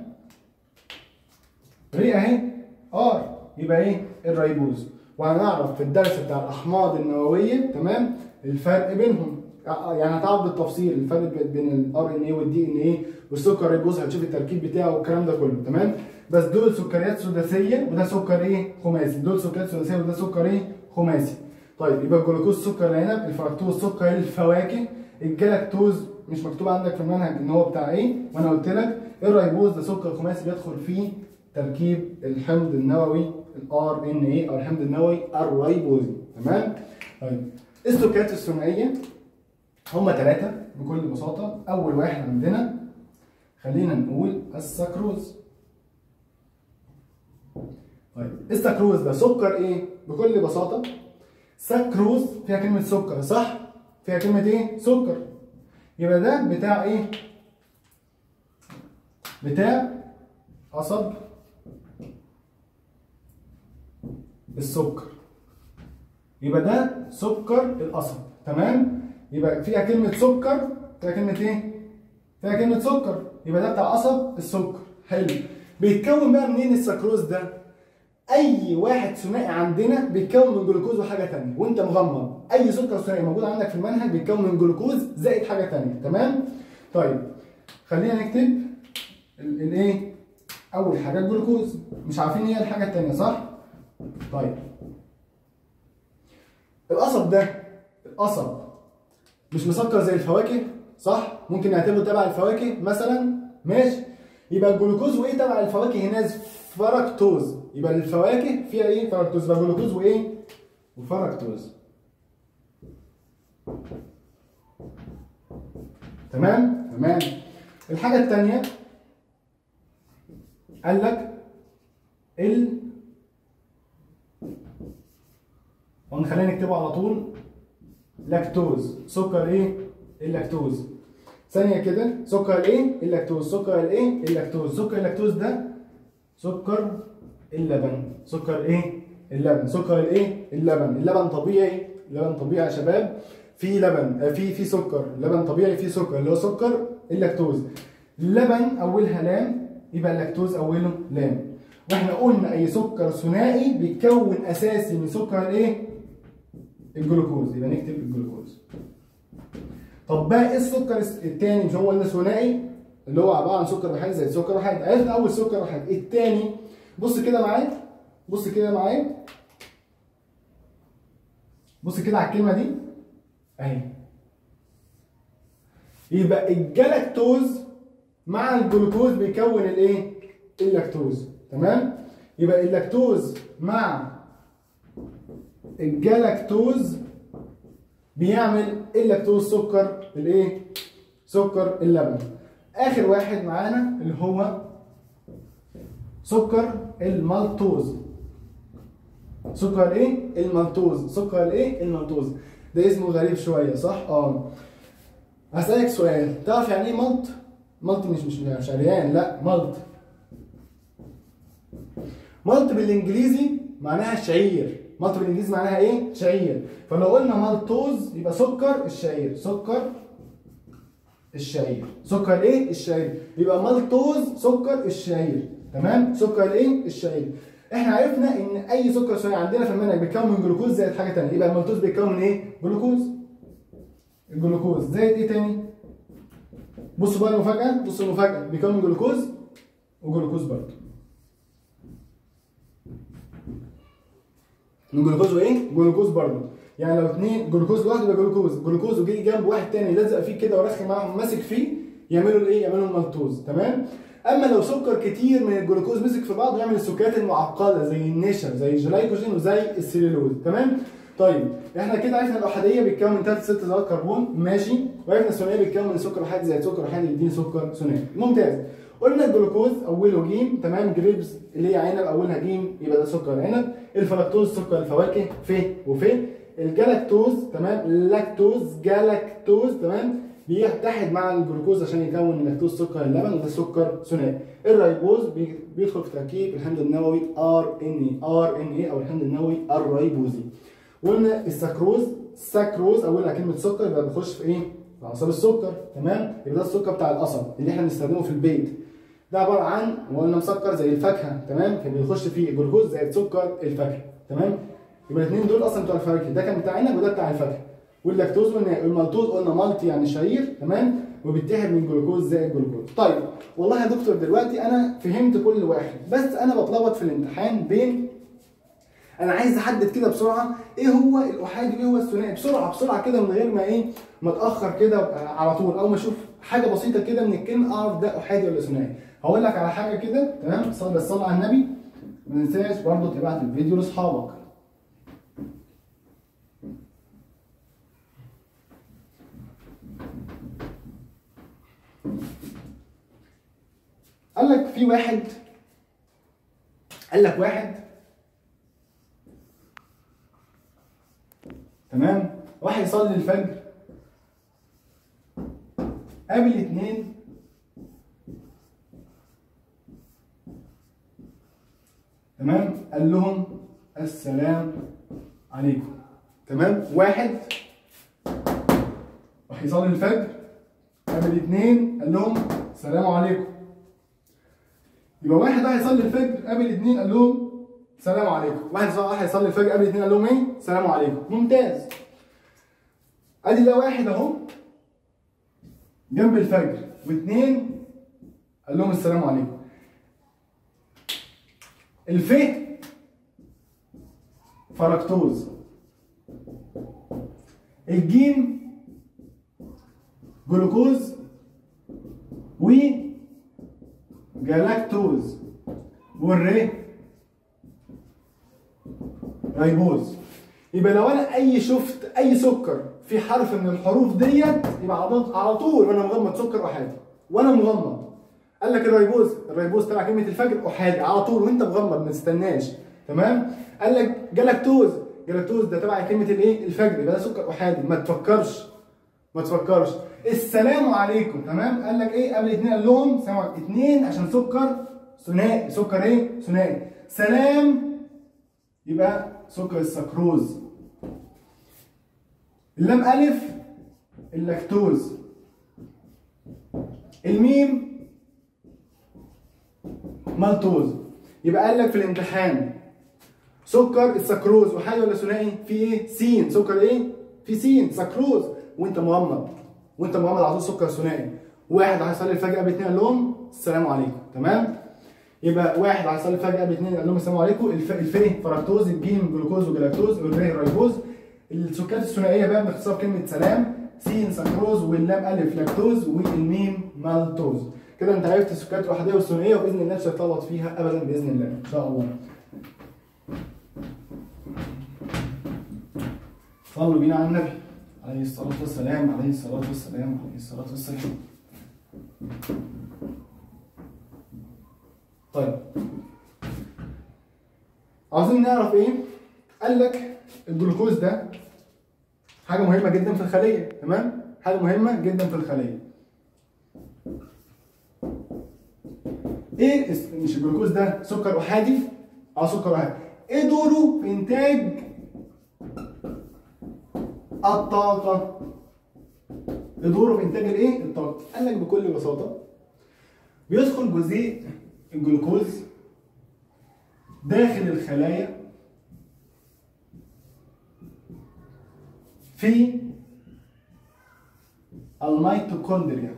ر اهي R يبقى ايه الريبوز وهنعرف في الدرس بتاع الاحماض النوويه تمام الفرق بينهم يعني هتعرف بالتفصيل الفرق بين الار ان اي والدي ان اي والسكر الريبوز هتشوف التركيب بتاعه والكلام ده كله تمام بس دول سكريات سداسيه وده سكر ايه خماسي دول سكريات سداسيه وده سكر ايه خماسي طيب يبقى الجلوكوز سكر العنب الفركتوز سكر الفواكه الجلاكتوز مش مكتوب عندك في المنهج ان هو بتاع ايه وانا قلت لك الريبوز ده سكر خماسي بيدخل فيه تركيب الحمض النووي الار ان اي او الحمض النووي الريبوزي تمام طيب السكريات الثنائيه هم ثلاثه بكل بساطه اول واحد عندنا خلينا نقول السكروز طيب السكروز ده سكر ايه بكل بساطه سكروز فيها كلمه سكر صح فيها كلمه ايه سكر يبقى ده بتاع ايه بتاع قصب السكر يبقى ده سكر القصب تمام يبقى فيها كلمه سكر فيها كلمه ايه فيها كلمه سكر يبقى ده بتاع قصب السكر حلو بيتكون بقى منين السكروز ده اي واحد ثنائي عندنا بيتكون من جلوكوز وحاجه ثانيه وانت مغمض اي سكر ثنائي موجود عندك في المنهج بيتكون من جلوكوز زائد حاجه ثانيه تمام طيب خلينا نكتب ال- الايه اول حاجه الجلوكوز مش عارفين ايه الحاجه الثانيه صح طيب القصب ده القصب مش مسكر زي الفواكه صح ممكن نعتبره تبع الفواكه مثلا ماشي يبقى الجلوكوز وايه تبع الفواكه هنا فركتوز يبقى الفواكه فيها ايه فركتوز يبقى جلوكوز وايه وفركتوز تمام تمام الحاجه الثانيه قال لك ال خلينا نكتبه على طول لاكتوز سكر ايه اللاكتوز ثانيه كده سكر الايه اللاكتوز سكر الايه اللاكتوز سكر اللاكتوز ده سكر اللبن سكر ايه اللبن سكر الايه اللبن اللبن طبيعي لبن طبيعي يا شباب في لبن آه، في في سكر لبن طبيعي في سكر اللي هو سكر اللاكتوز اللبن اولها لام يبقى اللاكتوز اوله لام واحنا قلنا اي سكر ثنائي بيتكون اساسي من سكر الايه الجلوكوز يبقى نكتب الجلوكوز طب بقى ايه السكر الثاني مش هو قلنا ثنائي اللي هو عباره عن سكر وحيد زائد سكر وحيد عرفنا اول سكر وحيد الثاني بص كده معايا بص كده معايا بص كده على الكلمه دي اهي يبقى الجلاكتوز مع الجلوكوز بيكون الايه اللاكتوز تمام يبقى اللاكتوز مع الجلاكتوز بيعمل اللاكتوز سكر الايه سكر اللبن اخر واحد معانا اللي هو سكر المالتوز سكر ايه المالتوز سكر الايه المالتوز ده اسمه غريب شويه صح اه هسألك سؤال تعرف يعني ايه مالت مالت مش مش مش عريان لا مالت مالت بالانجليزي معناها شعير مالت بالانجليزي معناها ايه شعير فلو قلنا مالتوز يبقى سكر الشعير سكر الشعير سكر ايه الشعير يبقى مالتوز سكر الشعير تمام سكر ايه الشعير احنا عرفنا ان اي سكر ثانوي عندنا في المنهج بيتكون من جلوكوز زائد حاجه ثانيه يبقى المالتوز بيتكون من ايه جلوكوز الجلوكوز زائد ايه تاني بصوا بقى المفاجاه بصوا المفاجاه بيكون من جلوكوز وجلوكوز برضه من جلوكوز وايه جلوكوز برضه يعني لو اثنين جلوكوز لوحده يبقى جلوكوز جلوكوز وجي جنب واحد تاني لزق فيه كده ورخي معاهم ماسك فيه يعملوا الايه يعملوا المالتوز تمام اما لو سكر كتير من الجلوكوز مسك في بعضه يعمل السكريات المعقده زي النشا زي الجلايكوجين وزي السليلوز تمام طيب احنا كده عرفنا الاحاديه بيتكون من ثلاث ست ذرات كربون ماشي وعرفنا الثنائيه بيتكون من سكر احادي زائد سكر احادي يديني سكر ثنائي ممتاز قلنا الجلوكوز اوله جيم تمام جريبس اللي هي عنب اولها جيم يبقى ده سكر عنب الفركتوز سكر الفواكه ف وف الجلاكتوز تمام لاكتوز جلاكتوز تمام بيتحد مع الجلوكوز عشان يكون اللاكتوز سكر اللبن وده سكر ثنائي الريبوز بي- بيدخل في تركيب الحمض النووي ار ان اي ار ان اي او الحمض النووي الريبوزي وقلنا السكروز سكروز اولها كلمه سكر يبقى بيخش في ايه؟ في اعصاب السكر تمام يبقى ده السكر بتاع القصب اللي احنا بنستخدمه في البيت ده عباره عن وقلنا مسكر زي الفاكهه تمام كان بيخش فيه الجلوكوز زائد سكر الفاكهه تمام يبقى الاثنين دول اصلا بتوع الفواكه ده كان بتاع عنب وده بتاع الفاكهه واللاكتوز قلنا المالتوز قلنا مالتي يعني شعير تمام وبيتحد من جلوكوز زائد جلوكوز طيب والله يا دكتور دلوقتي انا فهمت كل واحد بس انا بتلخبط في الامتحان بين انا عايز احدد كده بسرعه ايه هو الاحادي وايه هو الثنائي بسرعه بسرعه كده من غير ما ايه ما اتاخر كده أبقى على طول اول ما اشوف حاجه بسيطه كده من الكلمه اعرف ده احادي ولا ثنائي هقول لك على حاجه كده تمام صلي الصلاه على النبي ما تنساش برضه تبعت الفيديو لاصحابك قال لك في واحد قال لك واحد تمام واحد يصلي الفجر قابل اتنين تمام قال لهم السلام عليكم تمام واحد راح يصلي الفجر قابل اتنين قال لهم السلام عليكم يبقى واحد راح يصلي الفجر قابل اتنين قال لهم السلام عليكم واحد راح يصلي الفجر قابل اتنين قال لهم ايه السلام عليكم ممتاز ادي ده واحد اهو جنب الفجر واثنين قال لهم السلام عليكم الف فركتوز الجيم جلوكوز و جلاكتوز والر ريبوز يبقى لو انا اي شفت اي سكر في حرف من الحروف ديت يبقى على طول- على طول وانا مغمض سكر احادي وانا مغمض قال لك الريبوز الريبوز تبع كلمه الفجر احادي على طول وانت مغمض ما تستناش تمام قال لك جلاكتوز جلاكتوز ده تبع كلمه الايه الفجر يبقى ده سكر احادي ما تفكرش ما تفكرش السلام عليكم تمام قال لك ايه قبل اتنين قال لهم سلام عليكم اتنين عشان سكر ثنائي سكر ايه ثنائي سلام يبقى سكر السكروز اللام ألف اللاكتوز الميم مالتوز يبقى قال لك في الامتحان سكر السكروز وحاجه ولا ثنائي في ايه سين سكر ايه في سين سكروز وانت مغمض وانت مغمض على طول سكر ثنائي واحد هيصلي الفجر قبل اتنين قال لهم السلام عليكم تمام يبقى واحد هيصلي الفجر قبل اتنين قال لهم السلام عليكم الف الف فركتوز الجيم جلوكوز وجلاكتوز والر ريبوز السكريات الثنائيه بقى باختصار كلمه سلام سين سكروز واللام الف لاكتوز والميم مالتوز كده انت عرفت السكريات الاحاديه والثنائيه وباذن الله مش هتغلط فيها ابدا باذن الله ان شاء الله صلوا بينا على النبي عليه الصلاة والسلام عليه الصلاة والسلام عليه الصلاة والسلام طيب عاوزين نعرف ايه قال لك الجلوكوز ده حاجة مهمة جدا في الخلية تمام حاجة مهمة جدا في الخلية ايه اس- مش الجلوكوز ده سكر احادي اه سكر واحد ايه دوره في انتاج الطاقه ايه دوره في انتاج الايه الطاقه قال لك بكل بساطه بيدخل جزيء الجلوكوز داخل الخلايا في الميتوكوندريا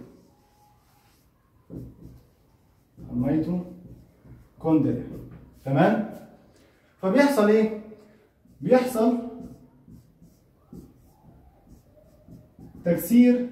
الميتوكوندريا تمام فبيحصل ايه بيحصل تكسير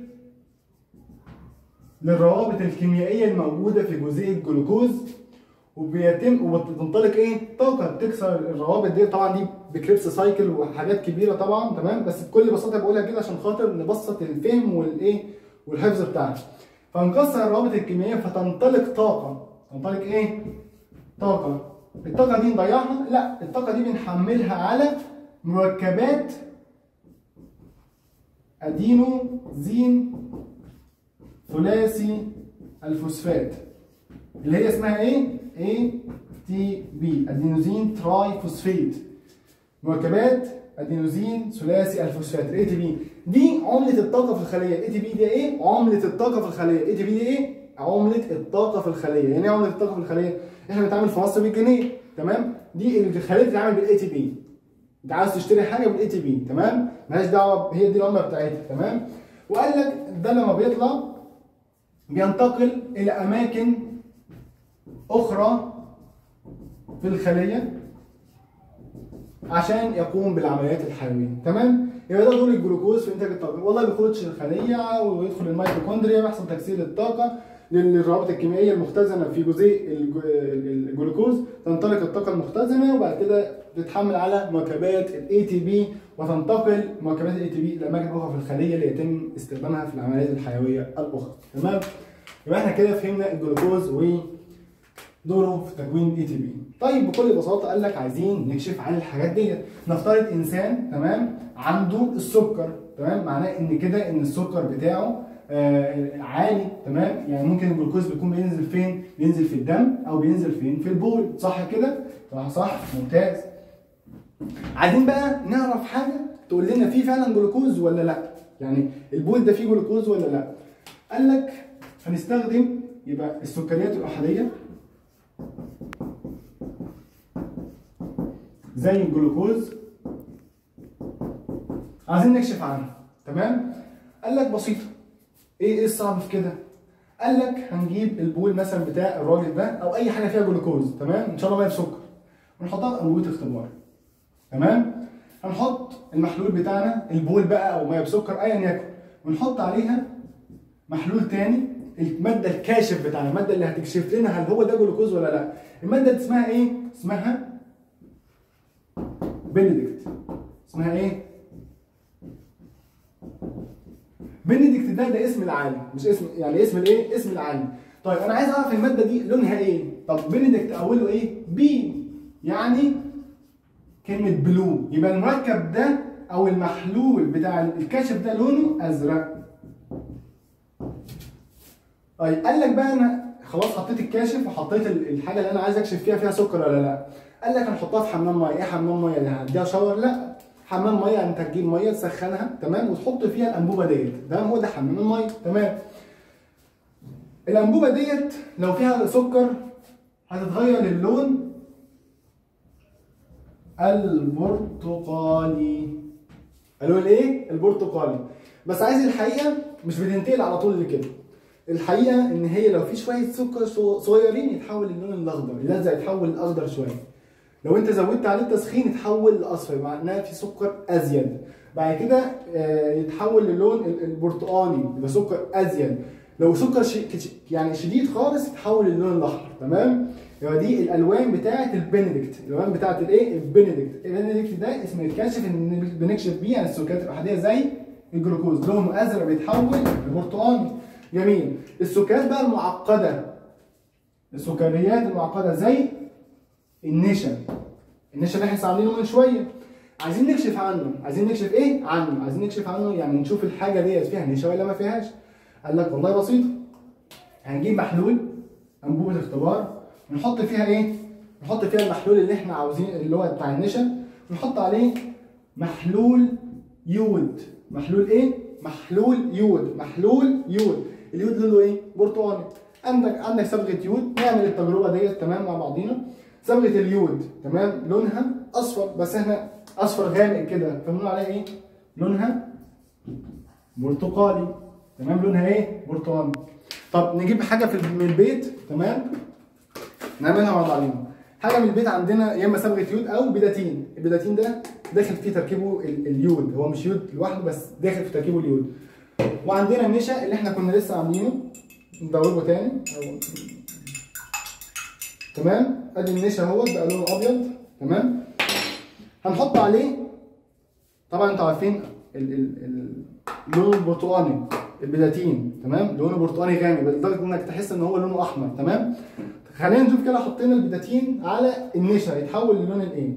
للروابط الكيميائيه الموجوده في جزيء الجلوكوز وبيتم وبتنطلق ايه طاقه بتكسر الروابط دي طبعا دي بكريبس سايكل وحاجات كبيره طبعا تمام بس بكل بساطه بقولها كده عشان خاطر نبسط الفهم والايه والحفظ بتاعها فنكسر الروابط الكيميائيه فتنطلق طاقه تنطلق ايه طاقه الطاقه دي نضيعها لا الطاقه دي بنحملها على مركبات ادينوزين ثلاثي الفوسفات اللي هي اسمها ايه؟ اي تي بي ادينوزين تراي فوسفيت مركبات ادينوزين ثلاثي الفوسفات الاي تي بي دي عملة الطاقة في الخلية الاي تي بي دي ايه؟ عملة الطاقة في الخلية الاي تي بي دي ايه؟ عملة الطاقة في الخلية يعني ايه عملة الطاقة في الخلية؟ احنا بنتعامل في مصر بالجنيه تمام؟ دي الخلية بتتعامل بالاي تي بي انت عايز تشتري حاجة بالاي تي بي تمام؟ مالهاش دعوة هي دي العملة بتاعتها تمام؟ وقال لك ده لما بيطلع بينتقل إلى أماكن أخرى في الخلية عشان يقوم بالعمليات الحيوية تمام يبقى ده دور الجلوكوز في انتاج الطاقه والله بيخرجش الخليه ويدخل الميتوكوندريا ويحصل تكسير الطاقه للروابط الكيميائيه المختزنه في جزيء الج- الجلوكوز تنطلق الطاقه المختزنه وبعد كده تتحمل على مركبات الاي تي بي وتنتقل مركبات الاي تي بي لاماكن اخرى في الخليه ليتم استخدامها في العمليات الحيويه الاخرى تمام يبقى احنا كده فهمنا الجلوكوز و دوره في تكوين اي تي بي طيب بكل بساطه قال لك عايزين نكشف عن الحاجات ديت نفترض انسان تمام عنده السكر تمام معناه ان كده ان السكر بتاعه آه عالي تمام يعني ممكن الجلوكوز بيكون بينزل فين بينزل في الدم او بينزل فين في البول صح كده صح صح ممتاز عايزين بقى نعرف حاجه تقول لنا في فعلا جلوكوز ولا لا يعني البول ده فيه جلوكوز ولا لا قال لك هنستخدم يبقى السكريات الاحاديه زي الجلوكوز عايزين نكشف عنها تمام قال لك بسيطه ايه ايه الصعب في كده قال لك هنجيب البول مثلا بتاع الراجل ده او اي حاجه فيها جلوكوز تمام ان شاء الله ميه بسكر ونحطها في انبوبه اختبار تمام هنحط المحلول بتاعنا البول بقى او ميه بسكر ايا يكن ونحط عليها محلول تاني الماده الكاشف بتاعنا الماده اللي هتكشف لنا هل هو ده جلوكوز ولا لا الماده دي اسمها ايه اسمها بنديكت اسمها ايه بنديكت ده ده اسم العالم مش اسم يعني اسم الايه اسم العالم طيب انا عايز اعرف الماده دي لونها ايه طب بنديكت اوله ايه بي يعني كلمه بلو يبقى المركب ده او المحلول بتاع الكاشف ده لونه ازرق طيب قال لك بقى انا خلاص حطيت الكاشف وحطيت ال- الحاجه اللي انا عايز اكشف فيها فيها سكر ولا لا قال لك هنحطها في حمام ميه ايه حمام ميه اللي هديها شاور لا حمام ميه انت تجيب ميه تسخنها تمام وتحط فيها الانبوبه ديت تمام هو ده حمام الميه تمام الانبوبه ديت لو فيها سكر هتتغير اللون البرتقالي اللون الايه البرتقالي بس عايز الحقيقه مش بتنتقل على طول لكده الحقيقه ان هي لو في شويه سكر صغ- صغيرين يتحول للون الاخضر اللزق يتحول لاخضر شويه لو انت زودت عليه التسخين يتحول لاصفر معناها في سكر ازيد بعد كده آه، يتحول للون ال- البرتقالي يبقى سكر ازيد لو سكر ش... كش- يعني شديد خالص يتحول للون الاحمر تمام يبقى دي الالوان بتاعه البنديكت الالوان بتاعه الايه البنديكت البنديكت ده اسم الكاشف ان بنكشف بيه عن السكريات الاحاديه زي الجلوكوز لونه ازرق بيتحول لبرتقالي جميل السكريات بقى المعقده السكريات المعقده زي النشا النشا اللي احنا لسه عاملينه من شويه عايزين نكشف عنه عايزين نكشف ايه عنه عايزين نكشف عنه يعني نشوف الحاجه ديت فيها نشا ولا ما فيهاش قال لك والله بسيطه هنجيب محلول انبوبه اختبار ونحط فيها ايه نحط فيها المحلول اللي احنا عاوزين اللي هو بتاع النشا ونحط عليه محلول يود محلول ايه محلول يود محلول يود اليود لونه ايه برتقاني عندك عندك صبغه يود نعمل التجربه ديت تمام مع بعضينا صبغه اليود تمام لونها اصفر بس احنا اصفر غامق كده فبنقول عليها ايه لونها برتقالي تمام لونها ايه برتقالي طب نجيب حاجه في من البيت تمام نعملها مع بعضينا حاجه من البيت عندنا يا اما صبغه يود او بيداتين البيداتين ده داخل فيه تركيبه ال- اليود هو مش يود لوحده بس داخل في تركيبه اليود وعندنا النشا اللي احنا كنا لسه عاملينه ندوبه تاني أو تمام ادي النشا اهوت بقى لونه ابيض تمام هنحط عليه طبعا انتوا عارفين ال ال ال لونه البرتقاني البلاتين تمام لونه برتقاني غامق لدرجه انك تحس ان هو لونه احمر تمام خلينا نشوف كده حطينا البلاتين على النشا يتحول للون الايه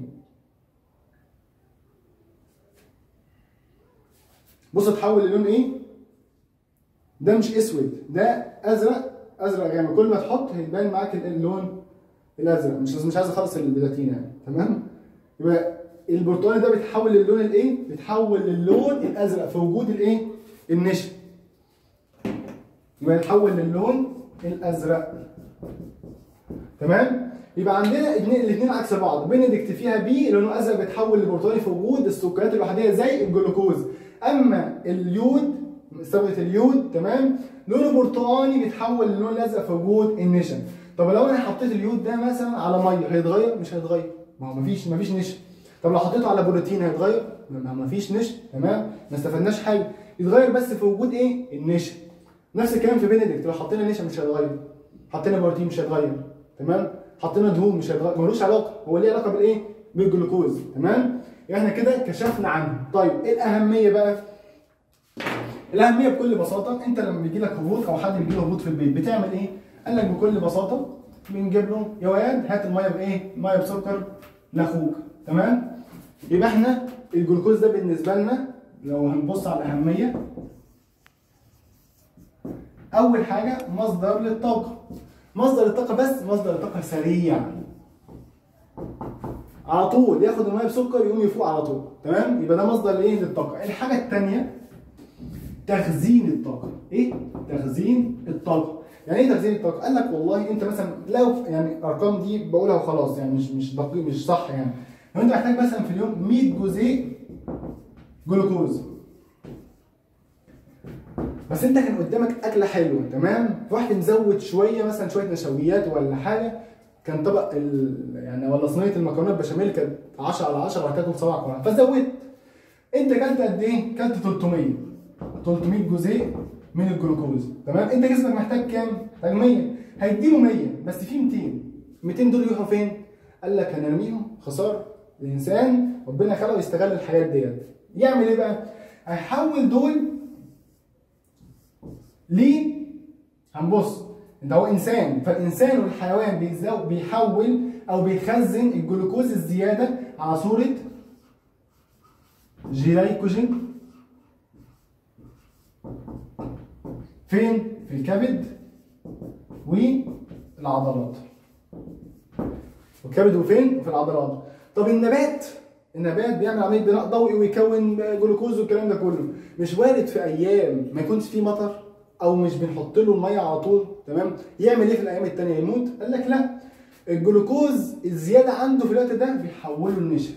بص اتحول للون ايه ده مش اسود ده ازرق ازرق غامق كل ما تحط هيبان معاك ال- اللون الازرق مش مش عايز اخلص البلاتين يعني تمام يبقى البرتقالي ده بيتحول للون الايه بيتحول للون الازرق في وجود الايه النشا يبقى يتحول للون الازرق تمام يبقى عندنا الاثنين عكس بعض بنديكت فيها بي لونه ازرق بيتحول لبرتقالي في وجود السكريات الوحيديه زي الجلوكوز اما اليود صبغه اليود تمام لونه برتقاني بيتحول للون الازرق في وجود النشا طب لو انا حطيت اليود ده مثلا على ميه هيتغير مش هيتغير ما هو مفيش مفيش نشا طب لو حطيته على بروتين هيتغير ما ما فيش نشا تمام ما استفدناش حاجه يتغير بس في وجود ايه النشا نفس الكلام في بنديكت لو حطينا نشا مش هيتغير حطينا بروتين مش هيتغير تمام حطينا دهون مش هيتغير ملوش علاقه هو ليه علاقه بالايه بالجلوكوز تمام يبقى احنا كده كشفنا عنه طيب ايه الاهميه بقى الاهميه بكل بساطه انت لما بيجي لك هبوط او حد بيجي له هبوط في البيت بتعمل ايه قال لك بكل بساطه بنجيب له يا واد هات الميه بايه ميه بسكر لاخوك تمام يبقى احنا الجلوكوز ده بالنسبه لنا لو هنبص على الاهميه اول حاجه مصدر للطاقه مصدر الطاقه بس مصدر الطاقه سريع على طول ياخد الميه بسكر يقوم يفوق على طول تمام يبقى ده مصدر ايه للطاقه الحاجه الثانيه تخزين الطاقه ايه تخزين الطاقه يعني ايه تخزين الطاقه قال لك والله انت مثلا لو يعني الارقام دي بقولها وخلاص يعني مش مش دقيق مش صح يعني لو انت محتاج مثلا في اليوم 100 جزيء جلوكوز بس انت كان قدامك اكله حلوه تمام رحت مزود شويه مثلا شويه نشويات ولا حاجه كان طبق ال... يعني ولا صينيه المكرونه البشاميل كانت 10 على 10 وهتاكل سبع كرات فزودت انت كلت قد ايه؟ كلت 300 300 جزيء من الجلوكوز تمام انت جسمك محتاج كام؟ محتاج 100 هيديله 100 بس في 200 200 دول يروحوا فين؟ قال لك هنرميهم خساره الانسان ربنا خلقه يستغل الحاجات ديت يعمل ايه بقى؟ هيحول دول ليه؟ هنبص انت هو انسان فالانسان والحيوان بيزو بيحول او بيخزن الجلوكوز الزياده على صوره جلايكوجين فين؟ في الكبد والعضلات والكبد وفين؟ وفي العضلات طب النبات النبات بيعمل عمليه بناء ضوئي ويكون جلوكوز والكلام ده كله مش وارد في ايام ما يكونش فيه مطر او مش بنحط له الميه على طول تمام يعمل ايه في الايام التانية يموت قال لك لا الجلوكوز الزياده عنده في الوقت ده بيحوله لنشا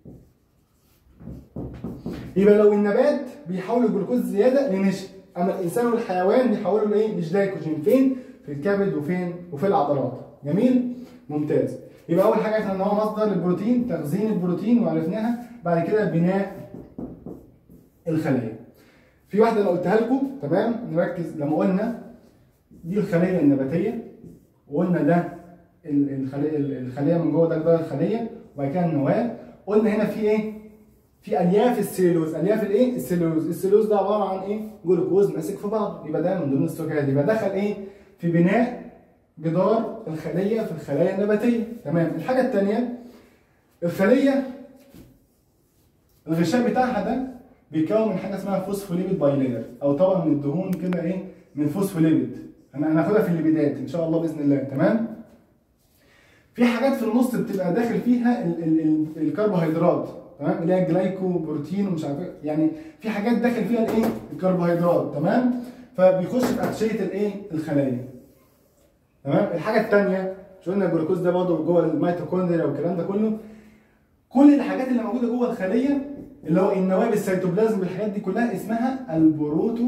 يبقى لو النبات بيحول الجلوكوز زياده لنشا اما الانسان والحيوان بيحولوا لايه لجلايكوجين فين في الكبد وفين وفي العضلات جميل ممتاز يبقى اول حاجه عرفنا ان هو مصدر للبروتين تخزين البروتين وعرفناها بعد كده بناء الخلايا في واحده انا قلتها لكم تمام نركز لما قلنا دي الخليه النباتيه وقلنا ده الخليه الخليه من جوه ده جدار الخليه وبعد كده النواه قلنا هنا في ايه في الياف السيلوز الياف الايه السيلوز السيلوز ده عباره عن ايه جلوكوز ماسك في بعض يبقى ده من ضمن السكريات يبقى دخل ايه في بناء جدار الخليه في الخلايا النباتيه تمام الحاجه الثانيه الخليه الغشاء بتاعها ده بيتكون من حاجه اسمها فوسفوليبيد بايلير او طبقه من الدهون كده ايه من فوسفوليبيد هناخدها في الليبيدات ان شاء الله باذن الله تمام في حاجات في النص بتبقى داخل فيها ال ال ال الكربوهيدرات تمام اللي هي الجلايكو بروتين ومش عارف إيه. يعني في حاجات داخل فيها الايه الكربوهيدرات تمام فبيخش في اغشيه الايه الخلايا تمام الحاجه الثانيه مش قلنا الجلوكوز ده برضه جوه الميتوكوندريا والكلام ده كله كل الحاجات اللي موجوده جوه الخليه اللي هو النواه السيتوبلازم والحاجات دي كلها اسمها البروتو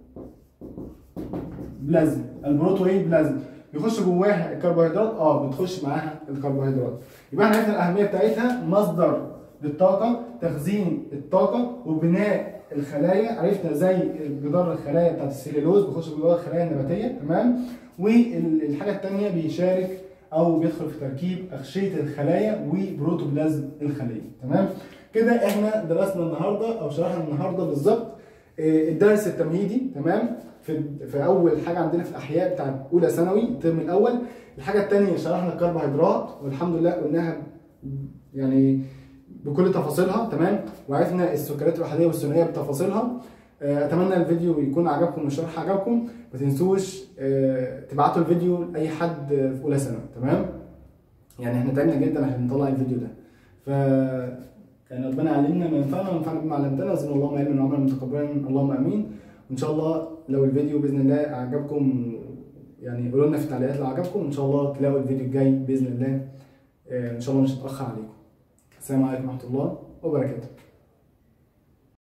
بلازم البروتو ايه بلازم بيخش جواها الكربوهيدرات اه بتخش معاها الكربوهيدرات يبقى احنا عرفنا الاهميه بتاعتها مصدر للطاقه تخزين الطاقه وبناء الخلايا عرفنا زي جدار الخلايا بتاعت السليلوز بيخش جوه الخلايا النباتيه تمام والحاجه الثانيه بيشارك او بيدخل في تركيب اغشيه الخلايا وبروتوبلازم الخليه تمام كده احنا درسنا النهارده او شرحنا النهارده بالظبط آه، الدرس التمهيدي تمام في في اول حاجه عندنا في الاحياء بتاعت اولى ثانوي الترم الاول الحاجه الثانيه شرحنا الكربوهيدرات والحمد لله قلناها يعني بكل تفاصيلها تمام وعرفنا السكريات الاحاديه والثنائيه بتفاصيلها آه، اتمنى الفيديو يكون عجبكم والشرح عجبكم ما تنسوش آه، تبعتوا الفيديو لاي حد في اولى ثانوي تمام يعني احنا تعبنا جدا عشان نطلع الفيديو ده ف كان ربنا علمنا ما ينفعنا وينفعنا بما علمتنا وزدنا اللهم علما وعملا متقبلا اللهم امين وان شاء الله لو الفيديو باذن الله عجبكم يعني قولوا لنا في التعليقات لو عجبكم ان شاء الله تلاقوا الفيديو الجاي باذن الله آه، ان شاء الله مش هتاخر عليكم السلام عليكم ورحمه الله وبركاته